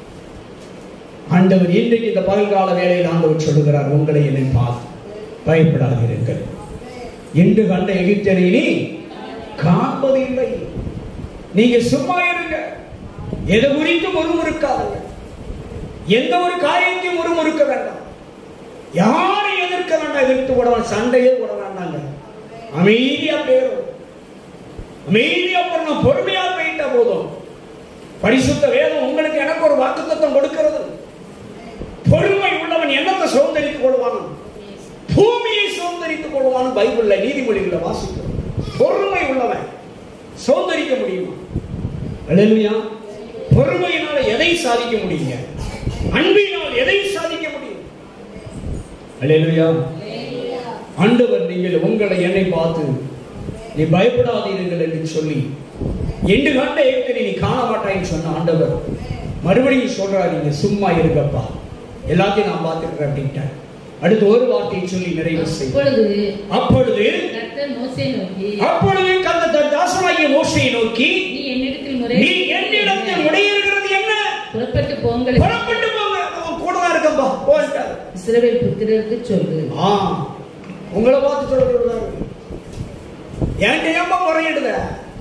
ஆண்டவர் இன்றைக்கு இந்த பகல்கால வேளையில் ஆண்டவர் சொல்லுகிறார் உங்களை என்னை பார்த்து பயப்படாதீர்கள் இன்று கண்ட எகிப்தியரை நீ காண்பது இல்லை நீங்க சும்மா இருங்க எதை குறித்தும் முறுமுறுக்காதுங்க எந்த ஒரு காரியத்தையும் முறுமுறுக்க வேண்டாம் யாரை எதிர்க்க வேண்டாம் எதிர்த்து கூட வேண்டாம். சண்டையே கூட வேண்டாங்க அமைதியா பேரும் அமைதியா போறணும் பொறுமையா போயிட்டா போதும் பரிசுத்த வேதம் உங்களுக்கு எனக்கு ஒரு வாக்குத்தத்தம் கொடுக்கிறது பொறுமை உள்ளவன் என்னத்தை சுதந்திரித்துக் கொள்வான் பூமியை சுதந்திரித்துக் கொள்வான் பைபிள்ல நீதிமொழிகளை வாசிக்கிறோம் பொறுமை உள்ளவன் சுதந்திரிக்க முடியுமா அல்லேலூயா பொறுமையினால எதை சாதிக்க முடியுங்க அன்பினால் எதை சாதிக்க முடியும் அல்லேலூயா ஆண்டவர் நீங்கள் உங்களை என்னை பார்த்து நீ பயப்படாதீர்கள் என்று சொல்லி எண்டு கண்ட ஏற்கனவே நீ காண மாட்டாயின்னு சொன்ன ஆண்டவர் மறுபடியும் சொல்றாரு நீங்க சும்மா இருக்கப்பா எல்லாத்தையும் நான் பார்த்துக்கிறேன் அப்படின்ட்டார் அடுத்து ஒரு வார்த்தையை சொல்லி நிறைவு செய்யும் அப்பொழுது அப்பொழுது கர்த்தர் மோசே நோக்கி அப்பொழுது கந்த தாசனாகிய மோசையை நோக்கி நீ என்னிடத்தில் முறை நீ என்னிடத்தில் முடையிருக்கிறது என்ன புறப்பட்டு போங்கள் புறப்பட்டு போங்க அவன் கூட தான் இருக்கம்பா போயிட்டார் இஸ்ரவேல் புத்திரருக்கு சொல்லு ஆ உங்களை பார்த்து சொல்றாரு என்கிட்ட ஏன்பா முறையிடுத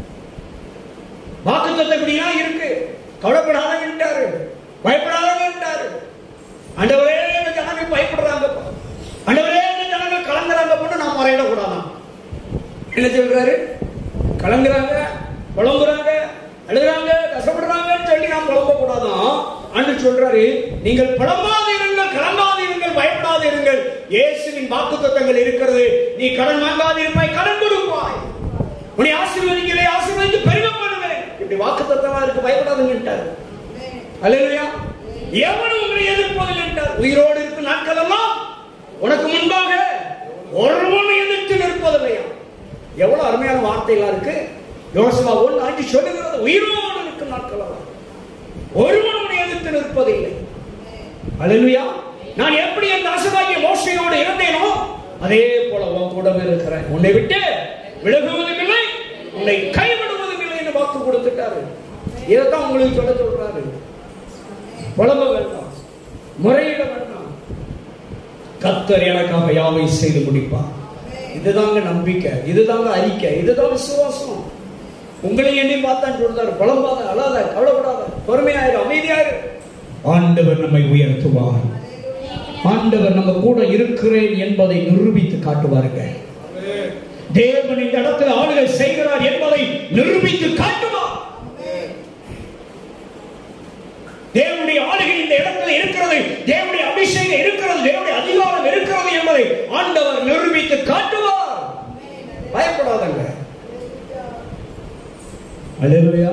வாக்குத்தத்தை இப்படியா இருக்கு கவலைப்படாத விட்டாரு பயப்படாத விட்டாரு ஆண்டவரே இந்த ஜனங்கள் பயப்படுறாங்க ஆண்டவரே இந்த ஜனங்கள் கலங்குறாங்க போட்டு நான் முறையிடக்கூடாதான் என்ன சொல்றாரு கலங்குறாங்க புலம்புறாங்க அழுகுறாங்க கஷ்டப்படுறாங்கன்னு சொல்லி நாம் புலம்ப கூடாதான் அன்று சொல்றாரு நீங்கள் புலம்பாதிருங்கள் கலங்காதிருங்கள் பயப்படாதிருங்கள் இயேசுவின் வாக்குத்தத்தங்கள் இருக்கிறது நீ கடன் வாங்காதிருப்பாய் கடன் கொடுப்பாய் உன்னை ஆசீர்வதிக்கவே ஆசீர்வதித்து பெருக பண்ணுவேன் இப்படி வாக்குத்தத்தமா இருக்கு பயப்படாதுங்கட்டார் அல்லையா எவனும் உங்களை எதிர்ப்பதில்லை என்றார் உயிரோடு இருக்கும் நாட்கள் எல்லாம் உனக்கு முன்பாக ஒருவன் எதிர்த்து நிற்பதில்லையா எவ்வளவு அருமையான வார்த்தைகளா இருக்கு யோசமா ஒன்று அஞ்சு சொல்லுகிறது உயிரோடு இருக்கும் நாட்கள் எல்லாம் ஒருவன் உன்னை எதிர்த்து நிற்பதில்லை அல்லேலூயா நான் எப்படி என் தாசனாகிய மோசையோடு இருந்தேனோ அதே போல உன் கூடவே இருக்கிறேன் உன்னை விட்டு விலகுவதும் இல்லை உன்னை கைவிடுவதும் இல்லை என்று வாக்கு கொடுத்துட்டாரு இதைத்தான் உங்களுக்கு சொல்ல சொல்றாரு புலம்ப வேண்டாம் முறையிட வேண்டாம் கத்தர் எனக்காக யாவை செய்து முடிப்பார் இதுதாங்க நம்பிக்கை இதுதாங்க அறிக்கை இதுதான் விசுவாசம் உங்களை எண்ணி பார்த்தான் சொல்றாரு புலம்பாத அழாத கவலைப்படாத பொறுமையாயிரு அமைதியாயிரு ஆண்டவர் நம்மை உயர்த்துவார் ஆண்டவர் நம்ம கூட இருக்கிறேன் என்பதை நிரூபித்து காட்டுவாருங்க தேவன் இந்த இடத்துல ஆளுகை செய்கிறார் என்பதை நிரூபித்து காட்டுவார் தேவனுடைய ஆளுகை இந்த இடத்துல இருக்கிறது தேவனுடைய அபிஷேகம் இருக்கிறது தேவனுடைய அதிகாரம் இருக்கிறது என்பதை ஆண்டவர் நிரூபித்து காட்டுவார் பயப்படாதங்க அல்லேலூயா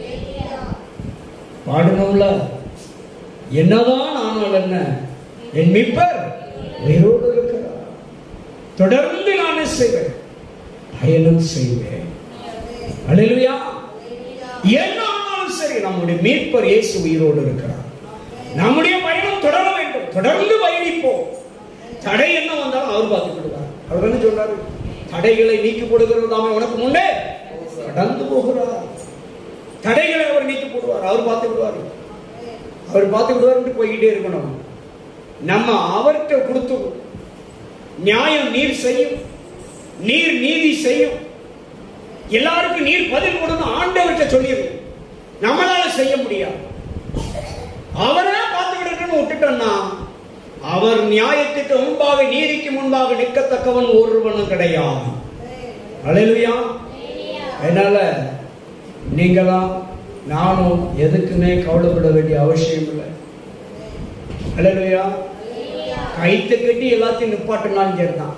பாடணும்ல என்னதான் ஆனால் என்ன என் மீட்பர் உயிரோடு இருக்கிறார் தொடர்ந்து நான் செய்வேன் பயணம் செய்வேன் அல்லேலூயா என்ன ஆனாலும் சரி நம்முடைய மீட்பர் இயேசு உயிரோடு இருக்கிறார் நம்முடைய பயணம் தொடர வேண்டும் தொடர்ந்து பயணிப்போம் தடை என்ன வந்தாலும் அவர் பார்த்துக் விடுவார் அவர் என்ன சொல்றாரு தடைகளை நீக்கி போடுகிறதாமே உனக்கு முன்னே கடந்து போகிறார் தடைகளை அவர் நீக்கி போடுவார் அவர் பார்த்து விடுவார் அவர் பார்த்து விடுவார் போய்கிட்டே இருக்கணும் நம்ம அவர்கிட்ட கொடுத்து நியாயம் நீர் செய்யும் நீர் நீதி செய்யும் எல்லாருக்கும் நீர் பதில் கொடுன்னு ஆண்டவர்கிட்ட சொல்லிடுவோம் நம்மளால செய்ய முடியாது அவரே பார்த்து விடணும்னு விட்டுட்டோம்னா அவர் நியாயத்துக்கு முன்பாக நீதிக்கு முன்பாக நிற்கத்தக்கவன் ஒருவனும் கிடையாது அலையிலுயா அதனால நீங்களாம் நானும் எதுக்குமே கவலைப்பட வேண்டிய அவசியம் இல்லை அலையிலுயா கைத்து கட்டி எல்லாத்தையும் நிப்பாட்டினாலும் சரிதான்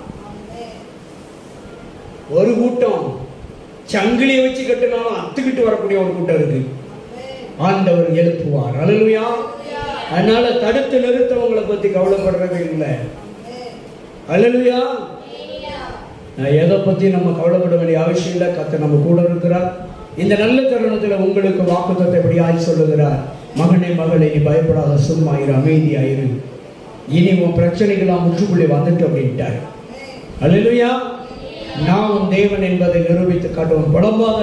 ஒரு கூட்டம் சங்கிலியை வச்சு கட்டினாலும் அத்துக்கிட்டு வரக்கூடிய ஒரு கூட்டம் இருக்கு ஆண்டவர் எழுப்புவார் அழலுயா அதனால தடுத்து நிறுத்தவங்களை பத்தி கவலைப்படுறதே இல்லை அழலுயா நான் எதை பத்தி நம்ம கவலைப்பட வேண்டிய அவசியம் இல்லை கத்த நம்ம கூட இருக்கிறார் இந்த நல்ல தருணத்தில் உங்களுக்கு வாக்குத்தத்தை எப்படியாய் சொல்லுகிறார் மகனே மகளே நீ பயப்படாத சும்மா இரு அமைதியாயிரு இனி உன் பிரச்சனைகளாம் முற்றுப்புள்ளி வந்துட்டு அப்படின்ட்டார் அல்லேலூயா நான் உன் தேவன் என்பதை நிரூபித்து காட்டுவோம் புலம்பாத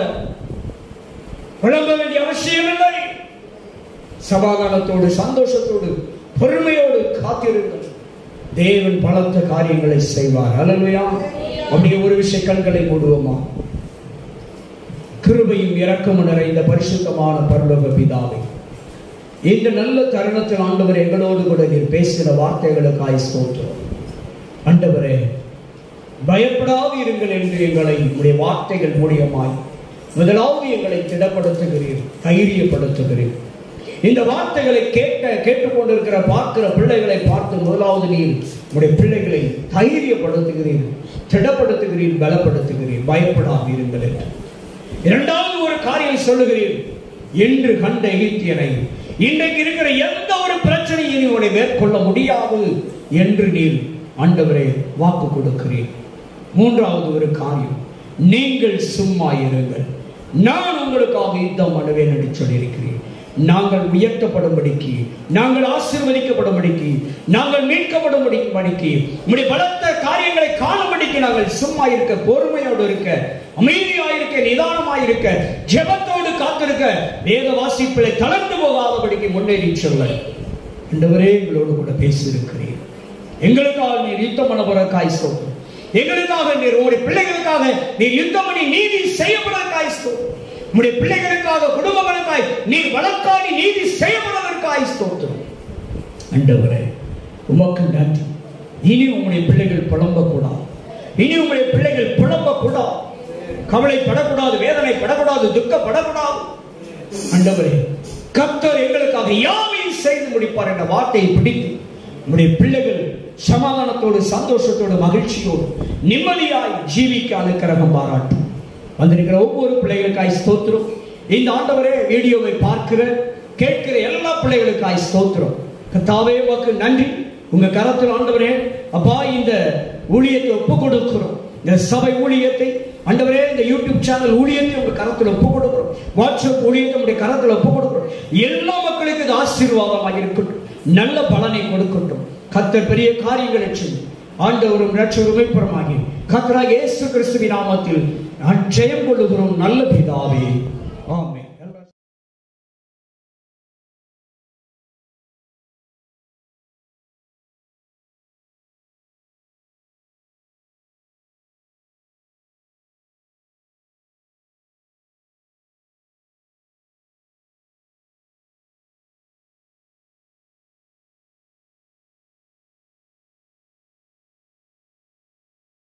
புலம்ப வேண்டிய அவசியம் இல்லை சமாதானத்தோடு சந்தோஷத்தோடு பொறுமையோடு காத்திருங்கள் தேவன் பலத்த காரியங்களை செய்வார் அல்லேலூயா அப்படியே ஒரு விஷய கண்களை மூடுவோமா கிருபையும் இரக்கமும் நிறைந்த பரிசுத்தமான பரலோக பிதாவை இந்த நல்ல தருணத்தில் ஆண்டவர் எங்களோடு கூட நீர் பேசின வார்த்தைகளுக்காய் ஸ்தோத்திரம் ஆண்டவரே பயப்படாது இருங்கள் என்று எங்களை உடைய வார்த்தைகள் மூலியமாய் முதலாவது எங்களை திடப்படுத்துகிறீர் தைரியப்படுத்துகிறீர் இந்த வார்த்தைகளை கேட்க கேட்டுக்கொண்டிருக்கிற பார்க்கிற பிள்ளைகளை பார்த்து முதலாவது நீர் உடைய பிள்ளைகளை தைரியப்படுத்துகிறீர் திடப்படுத்துகிறீர் பலப்படுத்துகிறீர் பயப்படாது இருங்கள் என்று இரண்டாவது ஒரு காரியம் சொல்லுகிறீர் என்று கண்ட எகிப்தியனை இன்றைக்கு இருக்கிற எந்த ஒரு பிரச்சனையும் இனி உன்னை மேற்கொள்ள முடியாது என்று நீர் ஆண்டவரே வாக்கு கொடுக்கிறீர் மூன்றாவது ஒரு காரியம் நீங்கள் சும்மா இருங்கள் நான் உங்களுக்காக யுத்தம் பண்ணுவேன் என்று சொல்லியிருக்கிறேன் நாங்கள் உயர்த்தப்படும்படிக்கு நாங்கள் ஆசீர்வதிக்கப்படும்படிக்கு நாங்கள் மீட்கப்படும்படிக்கு உங்களுடைய பலத்த காரியங்களை காணும்படிக்கு நாங்கள் சும்மா இருக்க பொறுமையோடு இருக்க அமைதியாயிருக்க நிதானமாயிருக்க ஜெபத்தோடு காத்திருக்க வேத வாசிப்பிலை தளர்ந்து போகாதபடிக்கு முன்னேறி சொல்ல ஆண்டவரே எங்களோடு கூட பேசியிருக்கிறீர் எங்களுக்காக நீர் யுத்தம் பண்ணப்படுறதுக்காய் ஸ்தோத்திரம் எங்களுக்காக நீர் உங்களுடைய பிள்ளைகளுக்காக நீர் யுத்தம் பண்ணி நீதி செய்யப்படுறதுக்காய் ஸ்தோத்திரம் உங்களுடைய பிள்ளைகளுக்காக குடும்பங்களுக்காய் நீர் வழக்காடி நீதி செய்யப்படுவதற்காய் ஸ்தோத்திரம் ஆண்டவரே உமக்கு நன்றி இனி உங்களுடைய பிள்ளைகள் புலம்பக்கூடாது இனி உங்களுடைய பிள்ளைகள் புலம்பக்கூடாது கவலைப்படக்கூடாது வேதனைப்படக்கூடாது துக்கப்படக்கூடாது ஆண்டவரே கர்த்தர் எங்களுக்காக யாவையும் செய்து முடிப்பார் என்ற வார்த்தையை பிடித்து நம்முடைய பிள்ளைகள் சமாதானத்தோடு சந்தோஷத்தோடு மகிழ்ச்சியோடு நிம்மதியாய் ஜீவிக்க அனுக்கிரகம் பாராட்டும் வந்திருக்கிற ஒவ்வொரு பிள்ளைகளுக்காய் ஸ்தோத்திரம் இந்த ஆண்டவரே வீடியோவை பார்க்கிற கேட்கிற எல்லா பிள்ளைகளுக்காய் ஸ்தோத்திரம் கர்த்தாவே உமக்கு நன்றி உங்க கரத்தில் ஆண்டவரே அப்பா இந்த ஊழியத்தை ஒப்பு கொடுக்கிறோம் இந்த சபை ஊழியத்தை ஆண்டவரே இந்த யூடியூப் சேனல் ஊழியத்தை உங்க கரத்தில் ஒப்பு கொடுக்கிறோம் வாட்ஸ்அப் ஊழியத்தை உங்களுடைய கரத்தில் ஒப்பு கொடுக்கிறோம் எல்லா மக்களுக்கு இது ஆசீர்வாதமாக இருக்கட்டும் நல்ல பலனை கொடுக்கட்டும் கத்தர் பெரிய காரியங்களை செய்யும் ஆண்டவரும் ரட்சகருமை புறமாகி கத்தராக இயேசு கிறிஸ்துவின் நாமத்தில் நான் ஜெயம் கொள்ளுகிறோம் நல்ல பிதாவே ஆமென்